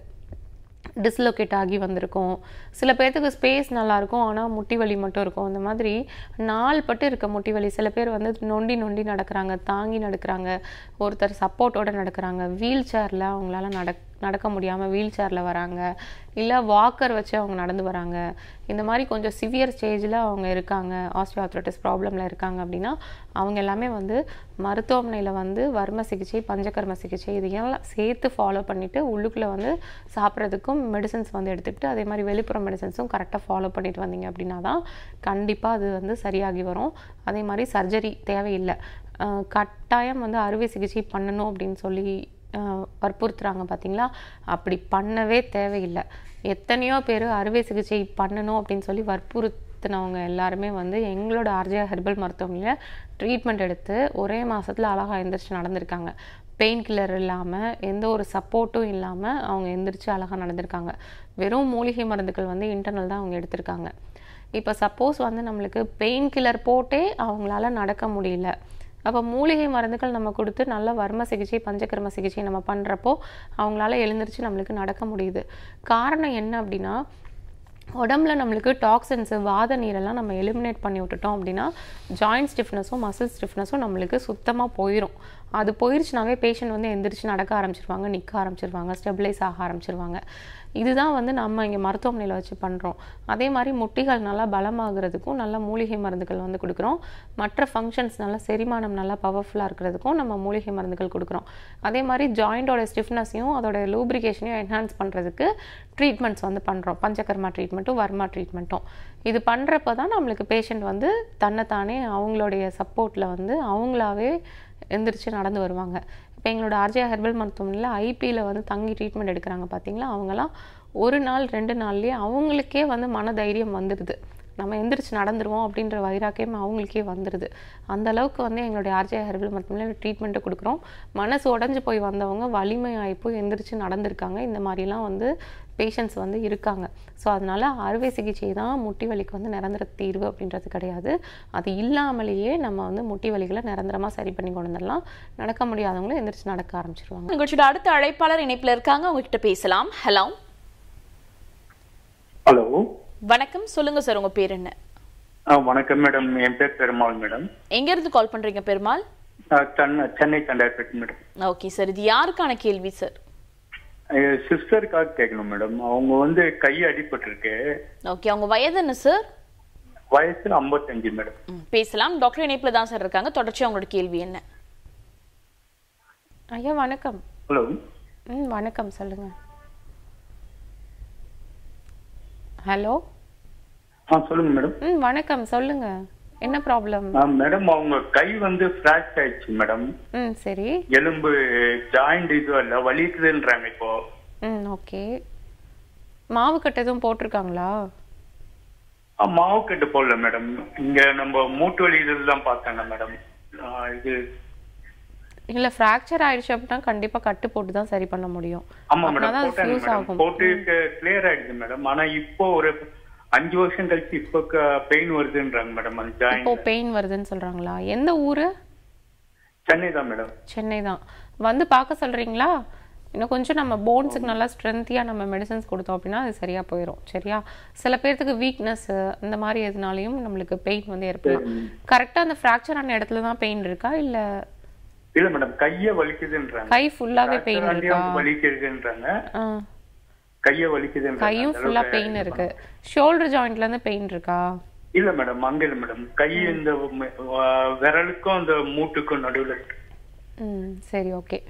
டிஸ்லொகேட் ஆகி வந்திருக்கும் சில பேர்த்துக்கு ஸ்பேஸ் நல்லாயிருக்கும் ஆனால் முட்டி வலி மட்டும் இருக்கும் அந்த மாதிரி நாள் பட்டு இருக்க முட்டி வலி சில பேர் வந்து நொண்டி நொண்டி நடக்கிறாங்க தாங்கி நடக்கிறாங்க ஒருத்தர் சப்போர்ட்டோட நடக்கிறாங்க வீல் சேரில் அவங்களால நடக் நடக்க முடியாமல் வீல் சேரில் வராங்க இல்லை வாக்கர் வச்சு அவங்க நடந்து வராங்க இந்த மாதிரி கொஞ்சம் சிவியர் ஸ்டேஜில் அவங்க இருக்காங்க ஆஸ்டியோஆர்த்ரைட்டிஸ் ப்ராப்ளமில் இருக்காங்க அப்படின்னா அவங்க எல்லாமே வந்து மருத்துவமனையில் வந்து வர்ம சிகிச்சை பஞ்சகர்ம சிகிச்சை இதையெல்லாம் சேர்த்து ஃபாலோ பண்ணிவிட்டு உள்ளுக்குள்ளே வந்து சாப்பிட்றதுக்கும் மெடிசன்ஸ் வந்து எடுத்துக்கிட்டு அதே மாதிரி வெளிப்புற மெடிசன்ஸும் கரெக்டாக ஃபாலோ பண்ணிட்டு வந்தீங்க அப்படின்னா தான் கண்டிப்பாக அது வந்து சரியாகி வரும் அதே மாதிரி சர்ஜரி தேவையில்லை அஹ் கட்டாயம் வந்து அறுவை சிகிச்சை பண்ணணும் அப்படின்னு சொல்லி அஹ் வற்புறுத்துறாங்க பார்த்தீங்களா அப்படி பண்ணவே தேவையில்லை எத்தனையோ பேர் அறுவை சிகிச்சை பண்ணணும் அப்படின்னு சொல்லி வற்புறுத்தினவங்க எல்லாருமே வந்து எங்களோட ஆர்ஜே ஹெர்பல் மருத்துவமனையில் ட்ரீட்மெண்ட் எடுத்து ஒரே மாதத்தில் அழகாக எந்திரிச்சு நடந்திருக்காங்க பெயின் கில்லர் இல்லாமல் எந்த ஒரு சப்போர்ட்டும் இல்லாமல் அவங்க எந்திரிச்சு அழகாக நடந்திருக்காங்க வெறும் மூலிகை மருந்துகள் வந்து இன்டர்னல் தான் அவங்க எடுத்திருக்காங்க இப்போ சப்போஸ் வந்து நம்மளுக்கு பெயின் கில்லர் போட்டே அவங்களால நடக்க முடியல அப்போ மூலிகை மருந்துகள் நம்ம கொடுத்து நல்ல வர்ம சிகிச்சை பஞ்சகர்ம சிகிச்சை நம்ம பண்ணுறப்போ அவங்களால எழுந்திரிச்சு நம்மளுக்கு நடக்க முடியுது காரணம் என்ன அப்படின்னா உடம்புல நம்மளுக்கு டாக்ஸின்ஸு வாத நீரெல்லாம் நம்ம எலிமினேட் பண்ணி விட்டுட்டோம் அப்படின்னா ஜாயிண்ட் ஸ்டிஃப்னஸும் மசில் ஸ்டிஃப்னஸும் நம்மளுக்கு சுத்தமாக போயிடும் அது போயிருச்சுனாவே பேஷண்ட் வந்து எந்திரிச்சு நடக்க ஆரம்பிச்சிருவாங்க நிற்க ஆரம்பிச்சிருவாங்க ஸ்டெபிளைஸ் ஆக ஆரம்பிச்சிருவாங்க இதுதான் வந்து நம்ம இங்கே மருத்துவமனையில் வச்சு பண்ணுறோம் அதே மாதிரி முட்டிகள் நல்லா பலமாகிறதுக்கும் நல்ல மூலிகை மருந்துகள் வந்து கொடுக்குறோம் மற்ற ஃபங்க்ஷன்ஸ் நல்லா செரிமானம் நல்லா பவர்ஃபுல்லாக இருக்கிறதுக்கும் நம்ம மூலிகை மருந்துகள் கொடுக்குறோம் அதே மாதிரி ஜாயிண்டோட ஸ்டிஃப்னஸையும் அதோட லூப்ரிகேஷனையும் என்ஹான்ஸ் பண்ணுறதுக்கு ட்ரீட்மெண்ட்ஸ் வந்து பண்ணுறோம் பஞ்சகர்மா ட்ரீட்மெண்ட்டும் வர்மா ட்ரீட்மெண்ட்டும் இது பண்ணுறப்ப தான் நம்மளுக்கு பேஷண்ட் வந்து தன்னைத்தானே அவங்களுடைய சப்போர்ட்டில் வந்து அவங்களாவே எந்திரிச்சு நடந்து வருவாங்க இப்போ எங்களோட ஆர்ஜே ஹெர்பல் மருத்துவமனையில் ஐபியில் வந்து தங்கி ட்ரீட்மெண்ட் எடுக்கிறாங்க பார்த்தீங்களா அவங்களாம் ஒரு நாள் ரெண்டு நாள்லேயே அவங்களுக்கே வந்து மன தைரியம் வந்துடுது நம்ம எந்திரிச்சு நடந்துருவோம் அப்படின்ற வைராக்கியம் அவங்களுக்கே வந்துடுது அந்த அளவுக்கு வந்து எங்களுடைய ஆர்ஜே ஹெர்பல் மருத்துவமனையில் ட்ரீட்மெண்ட்டு கொடுக்குறோம் மனசு உடஞ்சு போய் வந்தவங்க வலிமையாகி போய் எந்திரிச்சு நடந்திருக்காங்க இந்த மாதிரிலாம் வந்து பேஷண்ட்ஸ் வந்து இருக்காங்க ஸோ அதனால அறுவை சிகிச்சை தான் முட்டி வலிக்கு வந்து நிரந்தர தீர்வு அப்படின்றது கிடையாது அது இல்லாமலேயே நம்ம வந்து முட்டி வலிகளை நிரந்தரமாக சரி பண்ணி கொண்டு வந்துடலாம் நடக்க முடியாதவங்களும் எந்திரிச்சு நடக்க ஆரம்பிச்சிருவாங்க நிகழ்ச்சியோட அடுத்த அழைப்பாளர் இணைப்புல இருக்காங்க அவங்க கிட்ட பேசலாம் ஹலோ ஹலோ வணக்கம் சொல்லுங்க சார் உங்க பேர் என்ன ஆ வணக்கம் மேடம் என் பேர் பெருமாள் மேடம் எங்க இருந்து கால் பண்றீங்க பெருமாள் ஆ, Chennai Chennai Tondiarpet madam okay sir இது யாருக்கான கேள்வி சார் சிஸ்டருக்காக கேட்கணும் மேடம் அவங்க வந்து கை அடிபட்டிருக்கு ஓகே அவங்க வயது என்ன சார் வயசு ஐம்பத்தஞ்சு மேடம் ம், பேசலாம் டாக்டர் இணைப்புல தான் சார் இருக்காங்க தொடர்ச்சி அவங்களோட கேள்வி என்ன ஐயா வணக்கம் ஹலோ ம் வணக்கம் சொல்லுங்கள் ஹலோ ஆ சொல்லுங்க மேடம் ம் வணக்கம் சொல்லுங்கள் என்ன ப்ராப்ளம் ஆ, மேடம் அவங்க கை வந்து ஃபிராக்ச் ஆயிடுச்சு மேடம் ம் சரி எலும்பு ஜாயிண்ட் இது இல்ல வலிக்குதுன்றாங்க இப்போ ம் ஓகே மாவு கட்டு எதுவும் போட்டிருக்காங்களா ஆ, மாவு கட்டு போடல மேடம் இங்க நம்ம மூட்டு வலி இதெல்லாம் பார்த்தாங்க மேடம் ஆ, இது இல்லை ஃப்ராக்சர் ஆயிடுச்சு அப்படின்னா கண்டிப்பாக கட்டு போட்டு தான் சரி பண்ண முடியும் ஆமா மேடம் அப்படின்னா தான் போட்டாங்க ஃபியூஸ் மேடம் ஆகும் போட்டு கிளியர் ஆயிடுச்சு மேடம் ஆனா இப்போ ஒரு அஞ்சு வருஷம் கழிச்சு இப்போ பெயின் வருதுன்றாங்க மேடம் அந்த இப்போ ஜாயின் பெயின் வருதுன்னு சொல்கிறாங்களா எந்த ஊர் சென்னை தான் மேடம் சென்னை தான் வந்து பார்க்க சொல்கிறீங்களா இன்னும் கொஞ்சம் நம்ம போன்ஸுக்கு நல்லா ஸ்ட்ரென்த்தியாக நம்ம மெடிசன்ஸ் கொடுத்தோம் அப்படின்னா அது சரியாக போயிடும் சரியா சில பேர்த்துக்கு வீக்னஸ் இந்த மாதிரி எதுனாலையும் நம்மளுக்கு பெயின் வந்து ஏற்படலாம் கரெக்டாக அந்த ஃப்ராக்சர் ஆன இடத்துல தான் பெயின் இருக்கா இல்லை இல்ல மேடம் கைய வலிக்குதுன்றாங்க கை ஃபுல்லாகவே பெயின் Fracture இருக்கா ஆண்டியும் வலிக்குதுன்றாங்க ஆ கைய வலிக்குதுன்றாங்க கையும் அந்த ஃபுல்லாக அளவுக்கு பெயின் இது இருக்கு ஷோல்டர் ஜாயிண்ட்லேருந்து பெயின் இருக்கா இல்ல மேடம் அங்க இல்ல மேடம் கை இந்த ம- ஆ, விரலுக்கும் அந்த மூட்டுக்கும் நடுவுல இருக்கு. ம் சரி ஓகே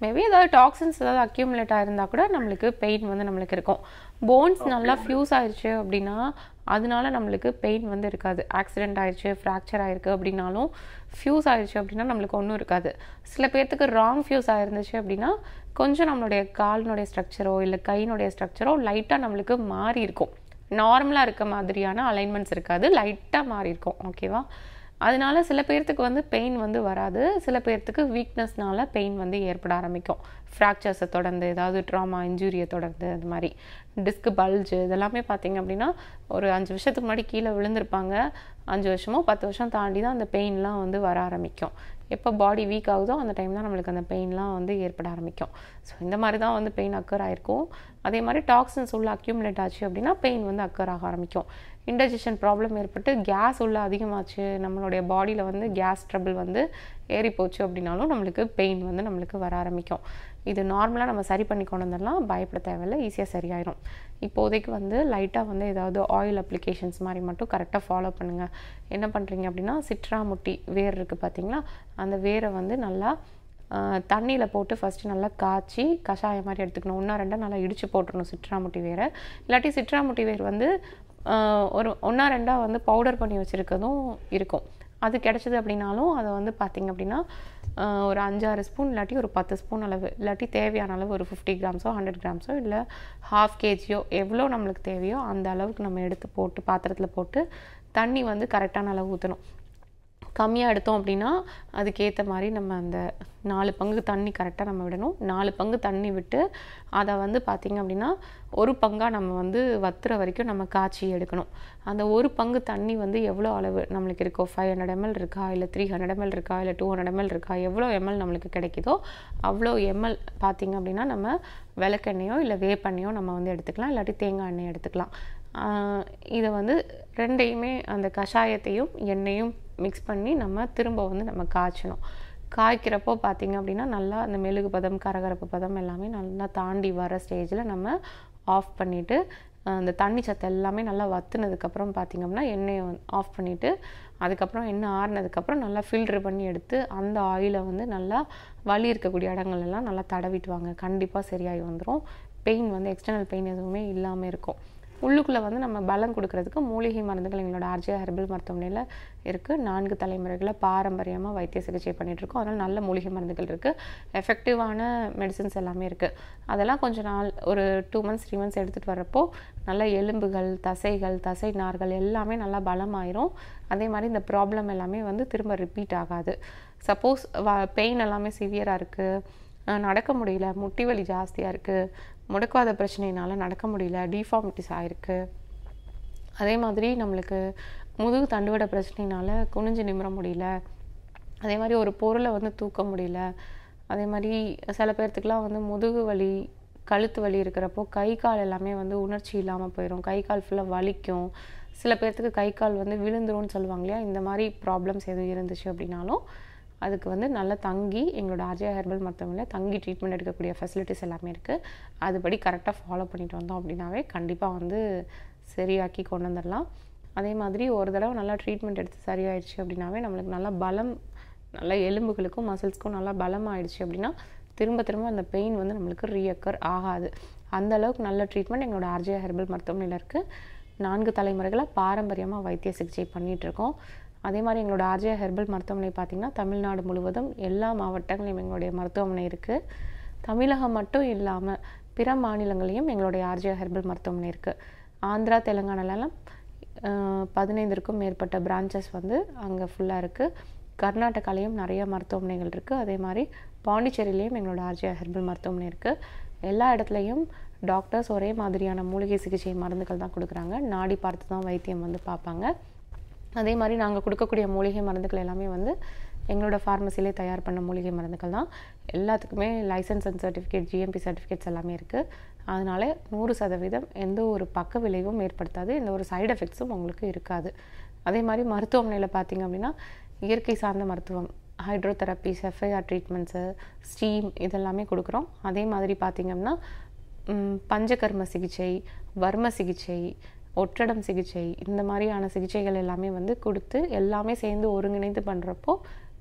மேபி ஏதாவது டாக்ஸின்ஸ் ஏதாவது அக்யூமுலேட் ஆயிருந்தா கூட நம்மளுக்கு பெயின் வந்து நம்மளுக்கு இருக்கும் போன்ஸ் நல்லா ஃப்யூஸ் ஆயிடுச்சு அப்படின்னா அதனால நம்மளுக்கு பெயின் வந்து இருக்காது ஆக்சிடென்ட் ஆயிடுச்சு ஃப்ராக்சர் ஆயிருக்கு அப்படின்னாலும் ஃப்யூஸ் ஆயிடுச்சு அப்படின்னா நம்மளுக்கு ஒன்றும் இருக்காது சில பேர்த்துக்கு ராங் ஃப்யூஸ் ஆயிருந்துச்சு அப்படின்னா கொஞ்சம் நம்மளுடைய காலினுடைய ஸ்ட்ரக்சரோ இல்லை கையினுடைய ஸ்ட்ரக்சரோ லைட்டாக நம்மளுக்கு மாறி இருக்கும் நார்மலாக இருக்க மாதிரியான அலைன்மெண்ட்ஸ் இருக்காது லைட்டாக மாறி இருக்கும் ஓகேவா அதனால சில பேர்த்துக்கு வந்து பெயின் வந்து வராது சில பேர்த்துக்கு வீக்னஸ்னால பெயின் வந்து ஏற்பட ஆரம்பிக்கும் ஃப்ராக்சர்ஸை தொடர்ந்து ஏதாவது ட்ராமா இன்ஜுரியை தொடர்ந்து அது மாதிரி டிஸ்க் பல்ஜு இதெல்லாமே பார்த்தீங்க அப்படின்னா ஒரு அஞ்சு வருஷத்துக்கு முன்னாடி கீழே விழுந்திருப்பாங்க அஞ்சு வருஷமோ பத்து வருஷம் தாண்டி தான் அந்த பெயின்லாம் வந்து வர ஆரம்பிக்கும் எப்போ பாடி வீக் ஆகுதோ அந்த டைம் தான் நம்மளுக்கு அந்த பெயின்லாம் வந்து ஏற்பட ஆரம்பிக்கும் ஸோ இந்த மாதிரி தான் வந்து பெயின் அக்கர் ஆயிருக்கும் அதே மாதிரி டாக்ஸின்ஸ் உள்ள அக்யூமுலேட் ஆச்சு அப்படின்னா பெயின் வந்து அக்கர் ஆக ஆரம்பிக்கும் இன்டைஜஷன் ப்ராப்ளம் ஏற்பட்டு கேஸ் உள்ள அதிகமாச்சு நம்மளுடைய பாடியில் வந்து கேஸ் ட்ரபிள் வந்து ஏறி போச்சு அப்படின்னாலும் நம்மளுக்கு பெயின் வந்து நம்மளுக்கு வர ஆரம்பிக்கும் இது நார்மலாக நம்ம சரி பண்ணி கொண்டு வந்துடலாம் பயப்பட தேவையில்லை ஈஸியாக சரியாயிடும் இப்போதைக்கு வந்து லைட்டாக வந்து ஏதாவது ஆயில் அப்ளிகேஷன்ஸ் மாதிரி மட்டும் கரெக்டாக ஃபாலோ பண்ணுங்கள் என்ன பண்ணுறீங்க அப்படின்னா சிட்ரா முட்டி வேர் இருக்குது பார்த்தீங்களா அந்த வேரை வந்து நல்லா தண்ணியில் போட்டு ஃபஸ்ட்டு நல்லா காய்ச்சி கஷாயம் மாதிரி எடுத்துக்கணும் ஒன்றா ரெண்டாக நல்லா இடித்து போட்டுடணும் சிட்ராமுட்டி வேரை இல்லாட்டி சிட்ராமுட்டி வேர் வந்து ஆஹ், ஒரு ஒன்றா ரெண்டாக வந்து பவுடர் பண்ணி வச்சுருக்கதும் இருக்கும் அது கிடச்சிது அப்படின்னாலும் அதை வந்து பார்த்திங்க அப்படின்னா ஆஹ், ஒரு அஞ்சாறு ஸ்பூன் இல்லாட்டி ஒரு பத்து ஸ்பூன் அளவு இல்லாட்டி தேவையான அளவு ஒரு ஃபிஃப்டி கிராம்ஸோ ஹண்ட்ரட் கிராம்ஸோ இல்லை ஹாஃப் கேஜியோ எவ்வளோ நம்மளுக்கு தேவையோ அந்த அளவுக்கு நம்ம எடுத்து போட்டு பாத்திரத்தில் போட்டு தண்ணி வந்து கரெக்டான அளவு ஊற்றணும் கம்மியாக எடுத்தோம் அப்படின்னா அதுக்கேற்ற மாதிரி நம்ம அந்த நாலு பங்கு தண்ணி கரெக்டாக நம்ம விடணும் நாலு பங்கு தண்ணி விட்டு அதை வந்து பார்த்திங்க அப்படின்னா ஒரு பங்காக நம்ம வந்து வத்துற வரைக்கும் நம்ம காய்ச்சி எடுக்கணும் அந்த ஒரு பங்கு தண்ணி வந்து எவ்வளோ அளவு நம்மளுக்கு இருக்கோ ஃபைவ் ஹண்ட்ரட் எம்எல் இருக்கா இல்லை த்ரீ ஹண்ட்ரட் எம்எல் இருக்கா இல்லை டூ ஹண்ட்ரட் எம்எல் இருக்கா எவ்வளோ எம்எல் நம்மளுக்கு கிடைக்குதோ அவ்வளோ எம்எல் பார்த்திங்க அப்படின்னா நம்ம விளக்கெண்ணெயோ இல்லை வேப்பெண்ணெயோ நம்ம வந்து எடுத்துக்கலாம் இல்லாட்டி தேங்காய் எண்ணெய் எடுத்துக்கலாம் ஆஹ் இதை வந்து ரெண்டையுமே அந்த கஷாயத்தையும் எண்ணெயும் மிக்ஸ் பண்ணி நம்ம திரும்ப வந்து நம்ம காய்ச்சணும் காய்க்கிறப்போ பார்த்திங்க அப்படின்னா நல்லா அந்த மெழுகு பதம் கரகரப்பு பதம் எல்லாமே நல்லா தாண்டி வர ஸ்டேஜில் நம்ம ஆஃப் பண்ணிவிட்டு அந்த தண்ணி சத்து எல்லாமே நல்லா வத்துனதுக்கப்புறம் பார்த்திங்க அப்படின்னா எண்ணெயை ஆஃப் பண்ணிவிட்டு அதுக்கப்புறம் எண்ணெய் ஆறுனதுக்கப்புறம் நல்லா ஃபில்ட்ரு பண்ணி எடுத்து அந்த ஆயிலை வந்து நல்லா வலி இருக்கக்கூடிய இடங்கள் எல்லாம் நல்லா தடவிட்டு வாங்க கண்டிப்பாக சரியாகி வந்துடும் பெயின் வந்து எக்ஸ்டர்னல் பெயின் எதுவுமே இல்லாமல் இருக்கும் உள்ளுக்குள்ளே வந்து நம்ம பலம் கொடுக்கறதுக்கு மூலிகை மருந்துகள் எங்களோட ஆர்ஜே ஹெர்பல் மருத்துவமனையில் இருக்குது நான்கு தலைமுறைகளை பாரம்பரியமாக வைத்திய சிகிச்சை பண்ணிட்டு இருக்கோம் அதனால் நல்ல மூலிகை மருந்துகள் இருக்குது எஃபெக்டிவான மெடிசின்ஸ் எல்லாமே இருக்குது அதெல்லாம் கொஞ்ச நாள் ஒரு டூ மந்த்ஸ் த்ரீ மந்த்ஸ் எடுத்துகிட்டு வரப்போ நல்ல எலும்புகள் தசைகள் தசை நார்கள் எல்லாமே நல்லா பலமாயிரும் அதே மாதிரி இந்த ப்ராப்ளம் எல்லாமே வந்து திரும்ப ரிப்பீட் ஆகாது சப்போஸ் பெயின் எல்லாமே சிவியராக இருக்குது நடக்க முடியல முட்டி வலி ஜாஸ்தியாக இருக்குது முடக்குவாத பிரச்சனையினால நடக்க முடியல டிஃபார்மிட்டிஸ் ஆயிருக்கு அதே மாதிரி நம்மளுக்கு முதுகு தண்டுவட பிரச்சனையினால குனிஞ்சு நிமிர முடியல அதே மாதிரி ஒரு பொருளை வந்து தூக்க முடியல அதே மாதிரி சில பேர்த்துக்குலாம் வந்து முதுகு வலி கழுத்து வலி இருக்கிறப்போ கை கால் எல்லாமே வந்து உணர்ச்சி இல்லாமல் போயிடும் கை கால் ஃபுல்லாக வலிக்கும் சில பேர்த்துக்கு கை கால் வந்து விழுந்துரும்னு சொல்லுவாங்க இல்லையா இந்த மாதிரி ப்ராப்ளம்ஸ் எதுவும் இருந்துச்சு அப்படின்னாலும் அதுக்கு வந்து நல்லா தங்கி எங்களோட அஜயா ஹெர்பல் மருத்துவமனையில் தங்கி ட்ரீட்மெண்ட் எடுக்கக்கூடிய ஃபெசிலிட்டிஸ் எல்லாமே இருக்குது அதுபடி கரெக்டாக ஃபாலோ பண்ணிட்டு வந்தோம் அப்படின்னாவே கண்டிப்பாக வந்து சரியாக்கி கொண்டு வந்துடலாம் அதே மாதிரி ஒரு தடவை நல்லா ட்ரீட்மெண்ட் எடுத்து சரியாயிடுச்சு அப்படின்னாவே நம்மளுக்கு நல்லா பலம் நல்லா எலும்புகளுக்கும் மசில்ஸ்க்கும் நல்லா பலம் ஆயிடுச்சு அப்படின்னா திரும்ப திரும்ப அந்த பெயின் வந்து நம்மளுக்கு ரீஅக்கர் ஆகாது அந்த அளவுக்கு நல்ல ட்ரீட்மெண்ட் எங்களோட ஆர்ஜே ஹெர்பல் மருத்துவமனையில் இருக்குது நான்கு தலைமுறைகளாக பாரம்பரியமாக வைத்திய சிகிச்சை பண்ணிட்டு இருக்கோம் அதே மாதிரி எங்களோட ஆர்ஜே ஹெர்பல் மருத்துவமனை பார்த்திங்கன்னா தமிழ்நாடு முழுவதும் எல்லா மாவட்டங்களையும் எங்களுடைய மருத்துவமனை இருக்குது தமிழகம் மட்டும் இல்லாமல் பிற மாநிலங்களையும் எங்களுடைய ஆர்ஜே ஹெர்பல் மருத்துவமனை இருக்குது ஆந்திரா தெலுங்கானாலலாம் அஹ், பதினைந்திற்கும் மேற்பட்ட பிரான்ச்சஸ் வந்து அங்கே ஃபுல்லாக இருக்குது கர்நாடகாலையும் நிறைய மருத்துவமனைகள் இருக்குது அதே மாதிரி பாண்டிச்சேரியிலையும் எங்களோட ஆர்ஜே ஹெர்பல் மருத்துவமனை இருக்குது எல்லா இடத்துலையும் டாக்டர்ஸ் ஒரே மாதிரியான மூலிகை சிகிச்சை மருந்துகள் தான் கொடுக்குறாங்க நாடி பார்த்து தான் வைத்தியம் வந்து பார்ப்பாங்க அதே மாதிரி நாங்கள் கொடுக்கக்கூடிய மூலிகை மருந்துகள் எல்லாமே வந்து எங்களோட ஃபார்மசிலே தயார் பண்ண மூலிகை மருந்துகள் தான் எல்லாத்துக்குமே licence and certificate GMP certificates எல்லாமே இருக்குது அதனால நூறு சதவீதம் எந்த ஒரு பக்க விளைவும் ஏற்படுத்தாது எந்த ஒரு சைடு எஃபெக்ட்ஸும் உங்களுக்கு இருக்காது அதே மாதிரி மருத்துவமனையில் பார்த்தீங்க அப்படின்னா இயற்கை சார்ந்த மருத்துவம் ஹைட்ரோதெரப்பி எஃப்ஐஆர் ட்ரீட்மெண்ட்ஸு ஸ்டீம் இதெல்லாமே கொடுக்குறோம் அதே மாதிரி பார்த்தீங்க அப்படின்னா ம், பஞ்சகர்ம சிகிச்சை வர்ம சிகிச்சை ஒற்றடம் சிகிச்சை இந்த மாதிரியான சிகிச்சைகள் எல்லாமே வந்து கொடுத்து எல்லாமே சேர்ந்து ஒருங்கிணைந்து பண்ணுறப்போ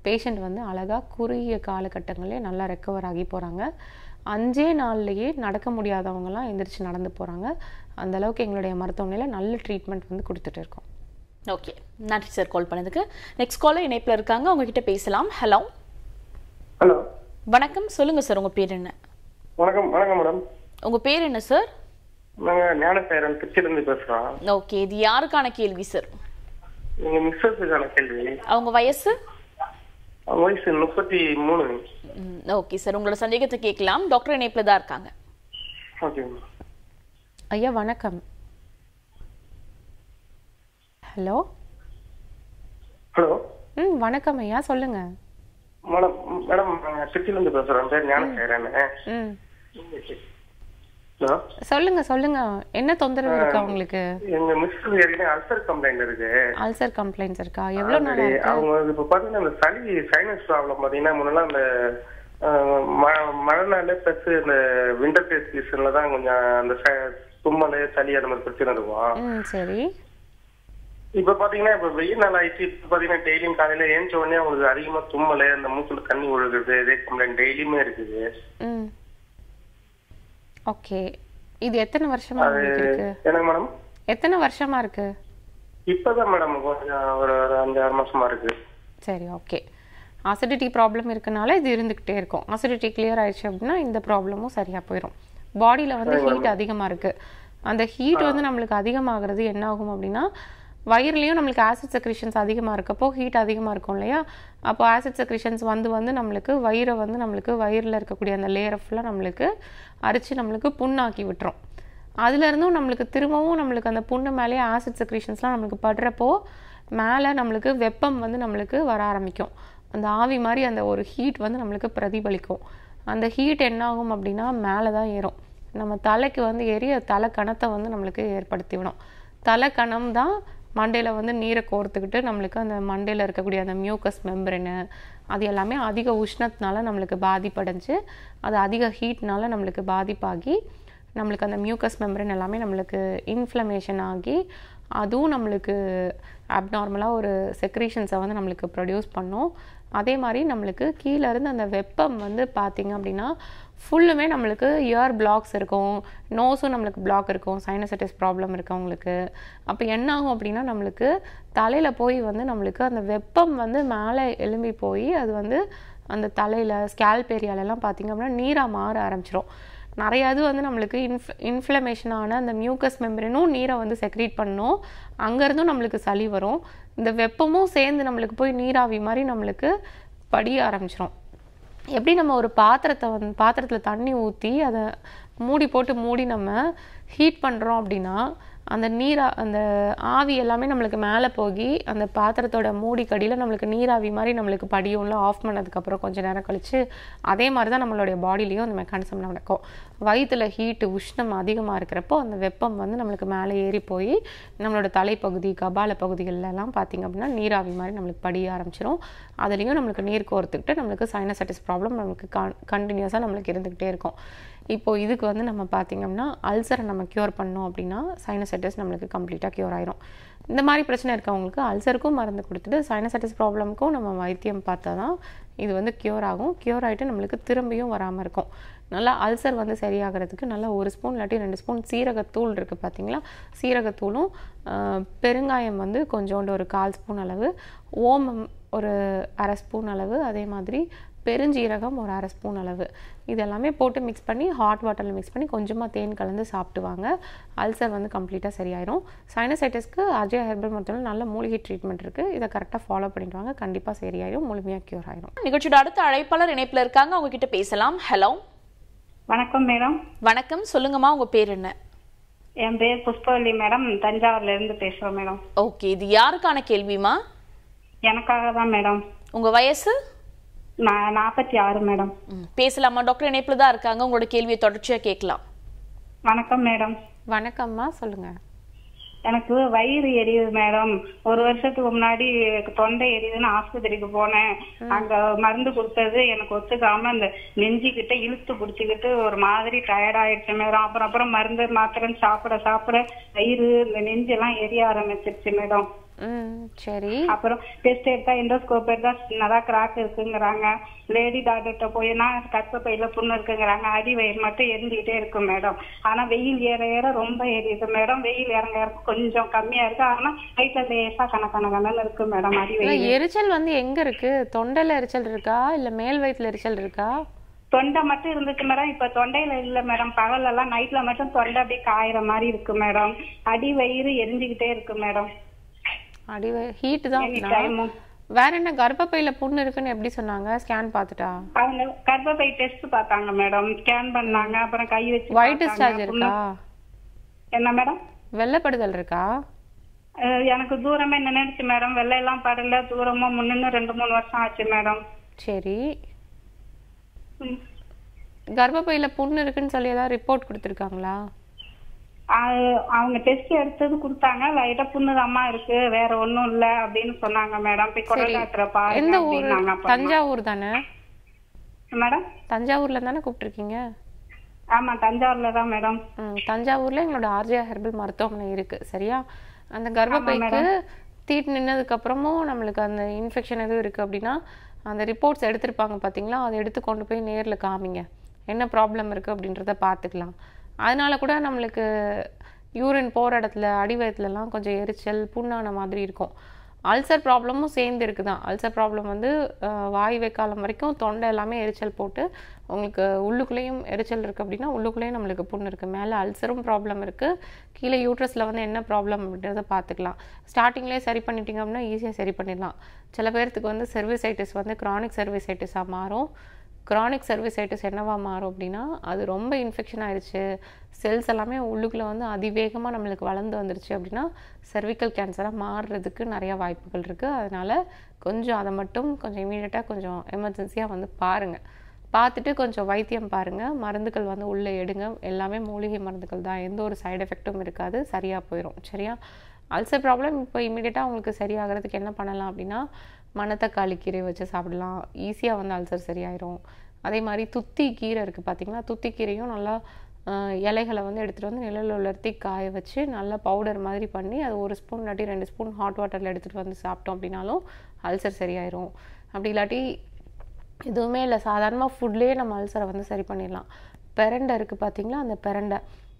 பேஷண்ட் வந்து அழகாக குறுகிய காலகட்டங்களே நல்லா ரெக்கவர் ஆகி போகிறாங்க அஞ்சே நாள்லேயே நடக்க முடியாதவங்கலாம் எந்திரிச்சு நடந்து போகிறாங்க அந்த அளவுக்கு எங்களுடைய மருத்துவமனையில் நல்ல ட்ரீட்மெண்ட் வந்து கொடுத்துட்டு இருக்கோம் ஓகே நன்றி சார் கால் பண்ணதுக்கு நெக்ஸ்ட் காலர் இணைப்பில் இருக்காங்க உங்ககிட்ட பேசலாம் ஹலோ ஹலோ வணக்கம் சொல்லுங்க சார் உங்க பேர் என்ன வணக்கம் வணக்கம் மேடம் உங்க பேர் என்ன சார் நாங்கள் ஞானசேரன் திருச்சியிலேருந்து பேசுகிறோம் ஓகே இது யாருக்கான கேள்வி சார் எங்கள் மிஸ்ஸஸுக்கான கேள்வி அவங்க வயசு அவங்க வயசு முப்பத்தி மூணு ஓகே சார் உங்களோட சந்தேகத்தை கேட்கலாம் டாக்டர் இணைப்பில் தான் இருக்காங்க ஓகே ஐயா வணக்கம் ஹலோ ஹலோ ம் வணக்கம் ஐயா சொல்லுங்கள் மேடம் மேடம் நாங்கள் திருச்சியிலேருந்து பேசுகிறோம் பேர் ஞானசேரன் ம் ஹலோ சொல்லுங்க சொல்லுங்க என்ன தொந்தரவு இருக்கா உங்களுக்கு எங்கள் மிஸ்ஸஸ் ஏற்கனவே அல்சர் கம்ப்ளைண்ட் இருக்கு அல்சர் கம்ப்ளைண்ட்ஸ் இருக்கா எவ்வளோ நாளா அது இருக்கு அவங்க இப்போ பார்த்தீங்கன்னா இந்த சளி சைனஸ் ப்ராப்ளம் பார்த்தீங்கன்னா முன்னெல்லாம் இந்த அஹ், ம- மழை நாள் ப்ளஸ் இந்த விண்டர் டேஸ் சீசனில் தான் கொஞ்சம் அந்த ச- தும்மல் சளி அந்த மாதிரி பிரச்சனை இருக்கும் ம் சரி இப்ப பாத்தீங்கன்னா இப்ப வெயில் நாள் ஆயிடுச்சு இப்ப பாத்தீங்கன்னா டெய்லியும் காலையில ஏஞ்ச உடனே அவங்களுக்கு அதிகமா தும்மல் அந்த மூக்குல தண்ணி ஒழுகுது இதே கம்ப்ளைண்ட் டெய்லியுமே இருக்குது ம் ஓகே இது எத்தனை வருஷமா உங்களுக்கு இருக்கு எனக்கு மேடம் எத்தனை வருஷமா இருக்கு இப்பதான் மேடம் கொஞ்சம் ஒரு ஒரு அஞ்சு ஆறு மாசமா இருக்கு சரி ஓகே அசிடிட்டி ப்ராப்ளம் இருக்கனால இது இருந்துக்கிட்டே இருக்கும் அசிடிட்டி கிளியர் ஆயிடுச்சு அப்படின்னா இந்த ப்ராப்ளமும் சரியாக போயிடும் பாடியில் வந்து ஹீட் அதிகமாக இருக்குது அந்த ஹீட் வந்து நம்மளுக்கு அதிகமாகிறது என்ன ஆகும் அப்படின்னா வயிறுலையும் நம்மளுக்கு ஆசிட் செக்ரிஷன்ஸ் அதிகமாக இருக்கப்போ ஹீட் அதிகமாக இருக்கும் இல்லையா அப்போ ஆசிட் செக்ரிஷன்ஸ் வந்து வந்து நம்மளுக்கு வயிறை வந்து நம்மளுக்கு வயிறில் இருக்கக்கூடிய அந்த லேயரை ஃபுல்லாக நம்மளுக்கு அரிச்சு நம்மளுக்கு புண்ணாக்கி விட்டுரும் அதுலேருந்தும் நம்மளுக்கு திரும்பவும் நம்மளுக்கு அந்த புண்ணு மேலேயே ஆசிட் செக்ரீஷன்ஸ்லாம் நம்மளுக்கு படுறப்போ மேலே நம்மளுக்கு வெப்பம் வந்து நம்மளுக்கு வர ஆரம்பிக்கும் அந்த ஆவி மாதிரி அந்த ஒரு ஹீட் வந்து நம்மளுக்கு பிரதிபலிக்கும் அந்த ஹீட் என்ன ஆகும் அப்படின்னா மேலே தான் ஏறும் நம்ம தலைக்கு வந்து ஏறி அது தலை கணத்தை வந்து நம்மளுக்கு ஏற்படுத்தி விடும் தலை கணம் தான் மண்டையில் வந்து நீரை கோர்த்துக்கிட்டு நம்மளுக்கு அந்த மண்டையில் இருக்கக்கூடிய அந்த மியூக்கஸ் மெம்பரனு அது எல்லாமே அதிக உஷ்ணத்தினால நம்மளுக்கு பாதிப்படைஞ்சு அது அதிக ஹீட்னால நம்மளுக்கு பாதிப்பாகி நம்மளுக்கு அந்த மியூக்கஸ் மெம்பரன் எல்லாமே நம்மளுக்கு இன்ஃப்ளமேஷன் ஆகி அதுவும் நம்மளுக்கு அப்நார்மலாக ஒரு செக்ரீஷன்ஸை வந்து நம்மளுக்கு ப்ரொடியூஸ் பண்ணும் அதே மாதிரி நம்மளுக்கு கீழே இருந்து அந்த வெப்பம் வந்து பார்த்திங்க அப்படின்னா ஃபுல்லுமே நம்மளுக்கு இயர் பிளாக்ஸ் இருக்கும் நோஸும் நம்மளுக்கு பிளாக் இருக்கும் சைனசைட்டிஸ் ப்ராப்ளம் இருக்கவங்களுக்கு அப்போ என்ன ஆகும் அப்படின்னா நம்மளுக்கு தலையில் போய் வந்து நம்மளுக்கு அந்த வெப்பம் வந்து மேலே எழும்பி போய் அது வந்து அந்த தலையில் ஸ்கேல்ப் ஏரியாலெல்லாம் பார்த்திங்க அப்படின்னா நீராக மாற ஆரம்பிச்சிரும் நிறைய இது வந்து நம்மளுக்கு இன்ஃப் இன்ஃப்ளமேஷனான அந்த மியூக்கஸ் மெம்பரனும் நீரை வந்து செக்ரீட் பண்ணும் அங்கேருந்தும் நம்மளுக்கு சளி வரும் இந்த வெப்பமும் சேர்ந்து நம்மளுக்கு போய் நீராவி மாதிரி நம்மளுக்கு படிய ஆரம்பிச்சிரும் எப்படி நம்ம ஒரு பாத்திரத்தை வந்து பாத்திரத்தில் தண்ணி ஊற்றி அதை மூடி போட்டு மூடி நம்ம ஹீட் பண்ணுறோம் அப்படின்னா அந்த நீரா அந்த ஆவி எல்லாமே நம்மளுக்கு மேலே போகி அந்த பாத்திரத்தோட மூடி கடியில் நம்மளுக்கு நீராவி மாதிரி நம்மளுக்கு படியும்ல ஆஃப் பண்ணதுக்கப்புறம் கொஞ்சம் நேரம் கழிச்சு அதே மாதிரி தான் நம்மளுடைய பாடியிலையும் அந்த மெக்கானிசம் நடக்கும் வயிற்றுல ஹீட்டு உஷ்ணம் அதிகமாக இருக்கிறப்போ அந்த வெப்பம் வந்து நம்மளுக்கு மேலே ஏறி போய் நம்மளோட தலைப்பகுதி கபால பகுதிகளெல்லாம் பார்த்திங்க அப்படின்னா நீராவி மாதிரி நம்மளுக்கு படிய ஆரம்பிச்சிரும் அதுலேயும் நம்மளுக்கு நீர் கோர்த்துக்கிட்டு நம்மளுக்கு சைனசைட்டிஸ் ப்ராப்ளம் நமக்கு கன் கண்டினியூஸாக நம்மளுக்கு இருந்துக்கிட்டே இருக்கும் இப்போ இதுக்கு வந்து நம்ம பார்த்திங்கன்னா அல்சரை நம்ம க்யூர் பண்ணோம் அப்படின்னா சைனசைட்டிஸ் நம்மளுக்கு கம்ப்ளீட்டாக க்யூர் ஆயிரும் இந்த மாதிரி பிரச்சனை இருக்கவங்களுக்கு அல்சருக்கும் மருந்து கொடுத்துட்டு சைனசைட்டிஸ் ப்ராப்ளமுக்கும் நம்ம வைத்தியம் பார்த்தா தான் இது வந்து க்யூர் ஆகும் க்யூர் ஆகிட்டு நம்மளுக்கு திரும்பியும் வராமல் இருக்கும் நல்லா அல்சர் வந்து சரியாகிறதுக்கு நல்லா ஒரு ஸ்பூன் இல்லாட்டி ரெண்டு ஸ்பூன் சீரகத்தூள் இருக்குது பார்த்தீங்களா சீரகத்தூளும் ஆஹ், பெருங்காயம் வந்து கொஞ்சோண்டு ஒரு கால் ஸ்பூன் அளவு ஓமம் ஒரு அரை ஸ்பூன் அளவு அதே மாதிரி பெருஞ்சீரகம் ஒரு அரை ஸ்பூன் அளவு இதெல்லாமே போட்டு மிக்ஸ் பண்ணி ஹாட் வாட்டரில் மிக்ஸ் பண்ணி கொஞ்சமாக தேன் கலந்து சாப்பிட்டு வாங்க அல்சர் வந்து கம்ப்ளீட்டாக சரியாயிரும் சைனசைட்டிஸ்க்கு அஜய் ஹெர்பல் மருத்துவமனையில் நல்ல மூலிகை ட்ரீட்மெண்ட் இருக்குது இதை கரெக்டாக ஃபாலோ பண்ணிட்டு வாங்க கண்டிப்பாக சரியாயிரும் முழுமையாக க்யூர் ஆயிரும் நிகழ்ச்சியோட அடுத்த அழைப்பாளர் இணைப்புல இருக்காங்க அவங்க கிட்ட பேசலாம் ஹலோ வணக்கம் மேடம் வணக்கம் சொல்லுங்கம்மா உங்க பேர் என்ன என் பேர் புஷ்பவல்லி மேடம் தஞ்சாவூர்ல இருந்து பேசுறோம் மேடம் ஓகே இது யாருக்கான கேள்விமா எனக்காக தான் மேடம் உங்க வயசு நான் நாற்பத்தி ஆறு மேடம் ம், பேசலாமா டாக்டர் இணைப்புல தான் இருக்காங்க உங்களோட கேள்வியை தொடர்ச்சியா கேட்கலாம் வணக்கம் மேடம் வணக்கம்மா சொல்லுங்கள் எனக்கு வயிறு எரியுது மேடம் ஒரு வருஷத்துக்கு முன்னாடி தொண்டை எரியுதுன்னு ஆஸ்பத்திரிக்கு போனேன் அங்க மருந்து கொடுத்தது எனக்கு ஒத்துக்காம இந்த நெஞ்சுக்கிட்ட இழுத்து பிடிச்சிக்கிட்டு ஒரு மாதிரி டயர்ட் ஆயிடுச்சு மேடம் அப்புறம் அப்புறம் மருந்து மாத்திரை சாப்பிட சாப்பிட வயிறு இந்த நெஞ்செல்லாம் எரிய ஆரம்பிச்சிருச்சு மேடம் ம் சரி அப்புறம் டெஸ்ட் எடுத்தா எண்டோஸ்கோப் எடுத்தா சின்னதா கிராக் இருக்குங்கிறாங்க லேடி டாக்டர்கிட்ட போயினா கர்ப்பப்பையில புண்ணு இருக்குங்கிறாங்க அடி வயிறு மட்டும் எரிஞ்சுக்கிட்டே இருக்கு மேடம் ஆனா வெயில் ஏற ஏற ரொம்ப எரியுது மேடம் வெயில் இறங்க இறங்க கொஞ்சம் கம்மியா இருக்கு ஆனா வயிற்றுல லேசா கண கண கணன்னு இருக்கு மேடம் அடி இல்ல, வயிறு எரிச்சல் வந்து எங்க இருக்கு தொண்டையில எரிச்சல் இருக்கா இல்ல மேல் வயித்துல எரிச்சல் இருக்கா தொண்டை மட்டும் இருந்துச்சு மேடம் இப்ப தொண்டையில இல்ல மேடம் பகல்ல எல்லாம் நைட்ல மட்டும் தொண்டை அப்படியே காயுற மாதிரி இருக்கு மேடம் அடி வயிறு எரிஞ்சுக்கிட்டே இருக்கு மேடம் அடி ஹீட் தான் Any அப்படின்னா. time. வேற என்ன கர்ப்பப்பையில புண்ணு இருக்குன்னு எப்படி சொன்னாங்க ஸ்கேன் பார்த்துட்டா அவங்க கர்ப்பப்பை டெஸ்ட் பார்த்தாங்க மேடம் ஸ்கேன் பண்ணாங்க அப்புறம் கை வச்சு ஒயிட் பார்த்தாங்க. டிஸ்சார்ஜ் இருக்கா என்ன மேடம் வெள்ளைப்படுதல் இருக்கா அஹ் எனக்கு தூரமே நின்னுடுச்சு மேடம் வெள்ளை எல்லாம் படல தூரமா முன்னு ரெண்டு மூணு வருஷம் ஆச்சு மேடம் சரி ம். கர்ப்பப்பையில புண்ணு இருக்குன்னு சொல்லி ஏதாவது ரிப்போர்ட் கொடுத்துருக்காங்களா அஹ் அவங்க டெஸ்ட் எடுத்தது கொடுத்தாங்க லைட்டா புண்ணுதாம்மா இருக்கு வேற ஒண்ணும் இல்ல அப்படின்னு சொன்னாங்க மேடம் போய் குடல் டாக்டரை பாருங்க எந்த ஊர் அப்படின்னாங்க அப்புறமா. தஞ்சாவூர் தானே மேடம் தஞ்சாவூர்ல தானே கூப்பிட்டுருக்கீங்க ஆமா தஞ்சாவூர்ல தான் மேடம் ம், தஞ்சாவூர்ல எங்களோட ஆர்ஜியா ஹெர்பல் மருத்துவமனை இருக்கு சரியா அந்த கர்ப்பப்பைக்கு தீட்டு நின்னதுக்கு அப்புறமும் நம்மளுக்கு அந்த இன்ஃபெக்ஷன் எதுவும் இருக்கு அப்படின்னா அந்த ரிப்போர்ட்ஸ் எடுத்திருப்பாங்க பாத்தீங்களா அதை எடுத்து கொண்டு போய் நேர்ல காமிங்க என்ன ப்ராப்ளம் இருக்கு அப்படின்றத பார்த்துக்கலாம் அதனால கூட நம்மளுக்கு யூரின் போற இடத்துல அடி வயிற்றுலலாம் கொஞ்சம் எரிச்சல் புண்ணான மாதிரி இருக்கும் அல்சர் ப்ராப்ளமும் சேர்ந்து இருக்குதான் அல்சர் ப்ராப்ளம் வந்து அஹ், வாய் வைக்காலம் வரைக்கும் தொண்டை எல்லாமே எரிச்சல் போட்டு உங்களுக்கு உள்ளுக்குள்ளேயும் எரிச்சல் இருக்குது அப்படின்னா உள்ளுக்குள்ளேயும் நம்மளுக்கு புண்ணு இருக்குது மேலே அல்சரும் ப்ராப்ளம் இருக்குது கீழே யூட்ரஸில் வந்து என்ன ப்ராப்ளம் அப்படின்றத பார்த்துக்கலாம் ஸ்டார்டிங்லேயே சரி பண்ணிட்டீங்க அப்படின்னா ஈஸியாக சரி பண்ணிடலாம் சில பேர்த்துக்கு வந்து செர்விசைட்டிஸ் வந்து க்ரானிக் செர்விசைட்டிஸாக மாறும் க்ரானிக் சர்வீசைட்டிஸ் என்னவா மாறும் அப்படின்னா அது ரொம்ப இன்ஃபெக்ஷன் ஆயிடுச்சு செல்ஸ் எல்லாமே உள்ளுக்குள்ளே வந்து அதிவேகமாக நம்மளுக்கு வளர்ந்து வந்துருச்சு அப்படின்னா cervical கேன்சராக மாறுறதுக்கு நிறைய வாய்ப்புகள் இருக்குது அதனால கொஞ்சம் அதை மட்டும் கொஞ்சம் இமீடியட்டாக கொஞ்சம் எமர்ஜென்சியாக வந்து பாருங்கள் பார்த்துட்டு கொஞ்சம் வைத்தியம் பாருங்கள் மருந்துகள் வந்து உள்ளே எடுங்க எல்லாமே மூலிகை மருந்துகள் தான் எந்த ஒரு சைடு எஃபெக்ட்டும் இருக்காது சரியாக போயிடும் சரியா அல்சர் ப்ராப்ளம் இப்போ இமீடியட்டாக உங்களுக்கு சரியாகிறதுக்கு என்ன பண்ணலாம் அப்படின்னா மணத்தக்காளி கீரை வச்சு சாப்பிடலாம் ஈஸியாக வந்து அல்சர் சரியாயிரும் அதே மாதிரி துத்தி கீரை இருக்குது பார்த்தீங்களா துத்தி கீரையும் நல்லா ஆஹ், இலைகளை வந்து எடுத்துகிட்டு வந்து நிழல் உலர்த்தி காய வச்சு நல்லா பவுடர் மாதிரி பண்ணி அது ஒரு ஸ்பூன் இல்லாட்டி ரெண்டு ஸ்பூன் ஹாட் வாட்டரில் எடுத்துகிட்டு வந்து சாப்பிட்டோம் அப்படின்னாலும் அல்சர் சரியாயிரும் அப்படி இல்லாட்டி எதுவுமே இல்லை சாதாரணமாக ஃபுட்லேயே நம்ம அல்சரை வந்து சரி பண்ணிடலாம் பிரண்டை இருக்குது பார்த்தீங்களா அந்த பிரண்டை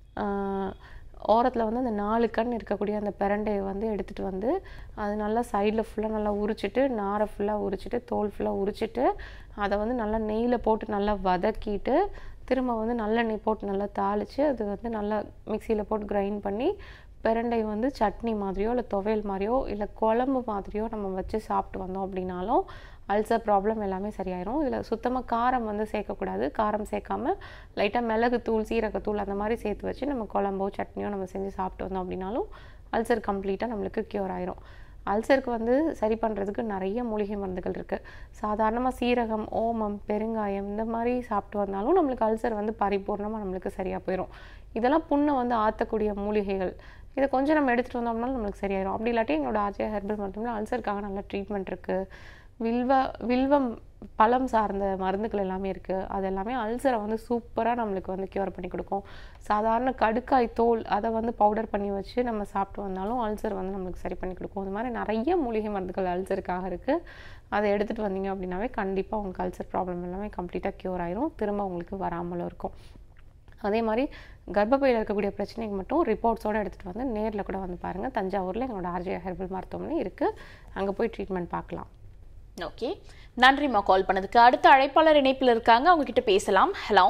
ஓரத்தில் வந்து அந்த நாலு கண் இருக்கக்கூடிய அந்த பிரண்டையை வந்து எடுத்துகிட்டு வந்து அது நல்லா சைடில் ஃபுல்லாக நல்லா உரிச்சிட்டு நாரை ஃபுல்லாக உரிச்சிட்டு தோல் ஃபுல்லாக உரிச்சிட்டு அதை வந்து நல்லா நெய்யில் போட்டு நல்லா வதக்கிட்டு திரும்ப வந்து நல்லெண்ணெய் போட்டு நல்லா தாளித்து அது வந்து நல்லா மிக்சியில் போட்டு கிரைண்ட் பண்ணி பிரண்டை வந்து சட்னி மாதிரியோ இல்லை துவையல் மாதிரியோ இல்லை குழம்பு மாதிரியோ நம்ம வச்சு சாப்பிட்டு வந்தோம் அப்படின்னாலும் அல்சர் ப்ராப்ளம் எல்லாமே சரியாயிரும் இதில் சுத்தமாக காரம் வந்து சேர்க்கக்கூடாது காரம் சேர்க்காம லைட்டாக மிளகுத்தூள் சீரகத்தூள் அந்த மாதிரி சேர்த்து வச்சு நம்ம குழம்போ சட்னியோ நம்ம செஞ்சு சாப்பிட்டு வந்தோம் அப்படின்னாலும் அல்சர் கம்ப்ளீட்டாக நம்மளுக்கு க்யூர் ஆயிரும் அல்சருக்கு வந்து சரி பண்ணுறதுக்கு நிறைய மூலிகை மருந்துகள் இருக்குது சாதாரணமாக சீரகம் ஓமம் பெருங்காயம் இந்த மாதிரி சாப்பிட்டு வந்தாலும் நம்மளுக்கு அல்சர் வந்து பரிபூர்ணமாக நம்மளுக்கு சரியாக போயிடும் இதெல்லாம் புண்ணை வந்து ஆற்றக்கூடிய மூலிகைகள் இதை கொஞ்சம் நம்ம எடுத்துகிட்டு வந்தோம்னாலும் நம்மளுக்கு சரியாயிரும் அப்படி இல்லாட்டி எங்களோட ஆர்ஜியா ஹெர்பல் மருத்துவமனை அல்சருக்காக நல்ல ட்ரீட்மெண்ட் இருக்குது வில்வ வில்வம் பழம் சார்ந்த மருந்துகள் எல்லாமே இருக்குது அது எல்லாமே அல்சரை வந்து சூப்பராக நம்மளுக்கு வந்து க்யூர் பண்ணி கொடுக்கும் சாதாரண கடுக்காய் தோல் அதை வந்து பவுடர் பண்ணி வச்சு நம்ம சாப்பிட்டு வந்தாலும் அல்சர் வந்து நம்மளுக்கு சரி பண்ணி கொடுக்கும் அது மாதிரி நிறைய மூலிகை மருந்துகள் அல்சருக்காக இருக்குது அதை எடுத்துகிட்டு வந்தீங்க அப்படின்னாவே கண்டிப்பாக உங்களுக்கு அல்சர் ப்ராப்ளம் எல்லாமே கம்ப்ளீட்டாக க்யூர் ஆயிரும் திரும்ப உங்களுக்கு வராமலும் இருக்கும் அதே மாதிரி கர்ப்பப்பையில் இருக்கக்கூடிய பிரச்சனைக்கு மட்டும் ரிப்போர்ட்ஸோடு எடுத்துகிட்டு வந்து நேரில் கூட வந்து பாருங்கள் தஞ்சாவூரில் எங்களோட ஆர்ஜே ஹெர்பல் மருத்துவமனை இருக்குது அங்கே போய் ட்ரீட்மெண்ட் பார்க்கலாம் ஓகே நன்றிம்மா கால் பண்ணதுக்கு அடுத்த அழைப்பாளர் இணைப்பில் இருக்காங்க அவங்க கிட்ட பேசலாம் ஹலோ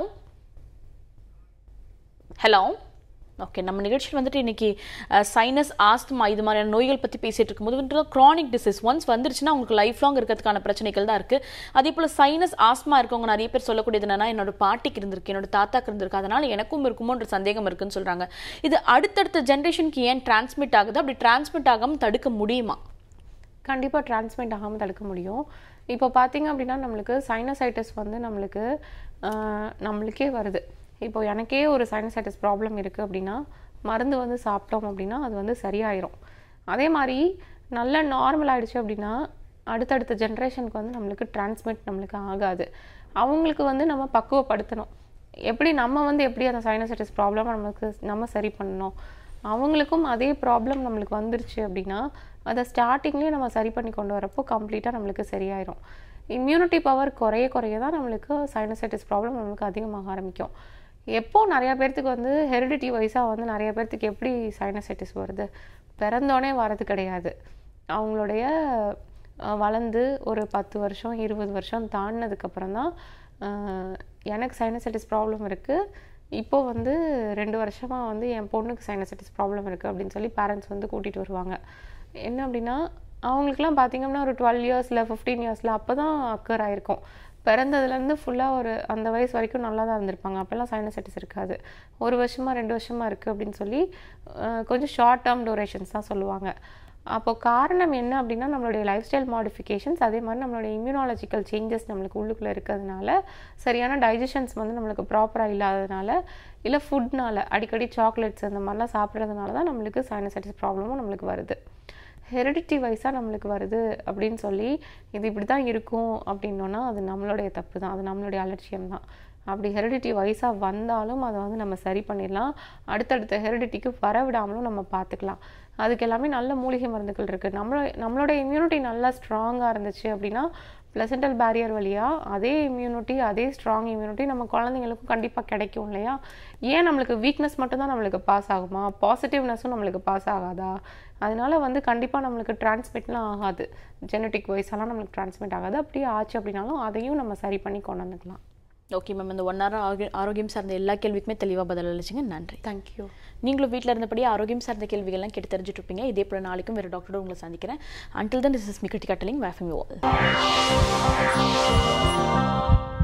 ஹலோ ஓகே நம்ம நிகழ்ச்சியில் வந்துட்டு இன்னைக்கு சைனஸ் ஆஸ்துமா இது மாதிரியான நோய்கள் பற்றி பேசிட்டு இருக்கும்போது க்ரானிக் டிசீஸ் ஒன்ஸ் வந்துருச்சுன்னா உங்களுக்கு லைஃப் லாங் இருக்கிறதுக்கான பிரச்சனைகள் தான் இருக்கு அதே போல் சைனஸ் ஆஸ்மா இருக்கவங்க நிறைய பேர் சொல்லக்கூடியது என்னன்னா என்னோட பாட்டிக்கு இருந்திருக்கு என்னோட தாத்தாக்கு இருந்திருக்கு அதனால எனக்கும் இருக்குமோன்ற சந்தேகம் இருக்குன்னு சொல்றாங்க இது அடுத்தடுத்த ஜென்ரேஷனுக்கு ஏன் டிரான்ஸ்மிட் ஆகுது அப்படி டிரான்ஸ்மிட் ஆகாம தடுக்க முடியுமா கண்டிப்பாக டிரான்ஸ்மிட் ஆகாமல் தடுக்க முடியும் இப்போ பார்த்தீங்க அப்படின்னா நம்மளுக்கு சைனசைட்டிஸ் வந்து நம்மளுக்கு ஆஹ், நம்மளுக்கே வருது இப்போ எனக்கே ஒரு சைனசைட்டிஸ் ப்ராப்ளம் இருக்குது அப்படின்னா மருந்து வந்து சாப்பிட்டோம் அப்படின்னா அது வந்து சரியாயிரும் அதே மாதிரி நல்லா நார்மல் ஆயிடுச்சு அப்படின்னா அடுத்தடுத்த ஜென்ரேஷனுக்கு வந்து நம்மளுக்கு டிரான்ஸ்மிட் நம்மளுக்கு ஆகாது அவங்களுக்கு வந்து நம்ம பக்குவப்படுத்தணும் எப்படி நம்ம வந்து எப்படி அந்த சைனசைட்டிஸ் ப்ராப்ளம் நமக்கு நம்ம சரி பண்ணணும் அவங்களுக்கும் அதே ப்ராப்ளம் நம்மளுக்கு வந்துருச்சு அப்படின்னா அதை ஸ்டார்டிங்லேயே நம்ம சரி பண்ணி கொண்டு வரப்போ கம்ப்ளீட்டாக நம்மளுக்கு சரியாயிரும் இம்யூனிட்டி பவர் குறைய குறைய தான் நம்மளுக்கு சைனசைட்டிஸ் ப்ராப்ளம் நம்மளுக்கு அதிகமாக ஆரம்பிக்கும் எப்போ நிறையா பேர்த்துக்கு வந்து ஹெரிடிட்டி வைஸாக வந்து நிறைய பேர்த்துக்கு எப்படி சைனசைட்டிஸ் வருது பிறந்தோடனே வரது கிடையாது அவங்களுடைய அஹ், வளர்ந்து ஒரு பத்து வருஷம் இருபது வருஷம் தாண்டினதுக்கப்புறம் தான் அஹ், எனக்கு சைனசைட்டிஸ் ப்ராப்ளம் இருக்குது இப்போ வந்து ரெண்டு வருஷமாக வந்து என் பொண்ணுக்கு சைனசைட்டிஸ் ப்ராப்ளம் இருக்குது அப்படின்னு சொல்லி பேரண்ட்ஸ் வந்து கூட்டிகிட்டு வருவாங்க என்ன அப்படின்னா அவங்களுக்குலாம் பார்த்தீங்கன்னா ஒரு டுவெல் இயர்ஸில் ஃபிஃப்டீன் இயர்ஸில் அப்போ தான் அக்கர் ஆயிருக்கும் பிறந்ததுலேருந்து ஃபுல்லாக ஒரு அந்த வயசு வரைக்கும் நல்லா தான் இருந்திருப்பாங்க அப்போல்லாம் சைனசைட்டிஸ் இருக்காது ஒரு வருஷமாக ரெண்டு வருஷமாக இருக்குது அப்படின்னு சொல்லி அஹ், கொஞ்சம் ஷார்ட் டேர்ம் டூரேஷன்ஸ் தான் சொல்லுவாங்க அப்போ காரணம் என்ன அப்படின்னா நம்மளுடைய லைஃப் ஸ்டைல் மாடிஃபிகேஷன்ஸ் அதே மாதிரி நம்மளுடைய இம்யூனாலஜிக்கல் சேஞ்சஸ் நம்மளுக்கு உள்ளுக்குள்ளே இருக்கிறதுனால சரியான டைஜஷன்ஸ் வந்து நம்மளுக்கு ப்ராப்பராக இல்லாததுனால இல்லை ஃபுட்னால அடிக்கடி சாக்லேட்ஸ் அந்த மாதிரிலாம் சாப்பிட்றதுனால தான் நம்மளுக்கு சைனசைட்டிஸ் ப்ராப்ளமும் நம்மளுக்கு வருது ஹெரிடிட்டி வைஸாக நம்மளுக்கு வருது அப்படின்னு சொல்லி இது இப்படி தான் இருக்கும் அப்படின்னோன்னா அது நம்மளுடைய தப்பு தான் அது நம்மளுடைய அலட்சியம் தான் அப்படி ஹெரிடிட்டி வைஸாக வந்தாலும் அதை வந்து நம்ம சரி பண்ணிடலாம் அடுத்தடுத்த ஹெரிடிட்டிக்கு வரவிடாமலும் நம்ம பார்த்துக்கலாம் அதுக்கு எல்லாமே நல்ல மூலிகை மருந்துகள் இருக்குது நம்மளோட நம்மளோட இம்யூனிட்டி நல்லா ஸ்ட்ராங்காக இருந்துச்சு அப்படின்னா பிளசண்டல் பேரியர் வழியாக அதே இம்யூனிட்டி அதே ஸ்ட்ராங் இம்யூனிட்டி நம்ம குழந்தைங்களுக்கும் கண்டிப்பாக கிடைக்கும் இல்லையா ஏன் நம்மளுக்கு வீக்னஸ் மட்டும்தான் நம்மளுக்கு பாஸ் ஆகுமா பாசிட்டிவ்னஸும் நம்மளுக்கு பாஸ் ஆகாதா அதனால வந்து கண்டிப்பாக நம்மளுக்கு டிரான்ஸ்மிட்லாம் ஆகாது ஜெனட்டிக் வைஸெல்லாம் நம்மளுக்கு டிரான்ஸ்மிட் ஆகாது அப்படியே ஆச்சு அப்படின்னாலும் அதையும் நம்ம சரி பண்ணி கொண்டு வந்துக்கலாம் ஓகே மேம் இந்த ஒன் ஹவர் ஆரோக்கிய ஆரோக்கியம் சார்ந்த எல்லா கேள்விக்குமே தெளிவாக பதில் அளிச்சிங்க நன்றி தேங்க்யூ நீங்களும் வீட்டில் இருந்தபடியே ஆரோக்கியம் சார்ந்த கேள்விகள்லாம் கேட்டு தெரிஞ்சுட்டு இருப்பீங்க இதே போல நாளைக்கும் வேறு டாக்டரோட உங்களை சந்திக்கிறேன் அன்டில் தன் திஸ் இஸ் மிகட்டி கட்டலிங் வேஃபம் யூ ஆல்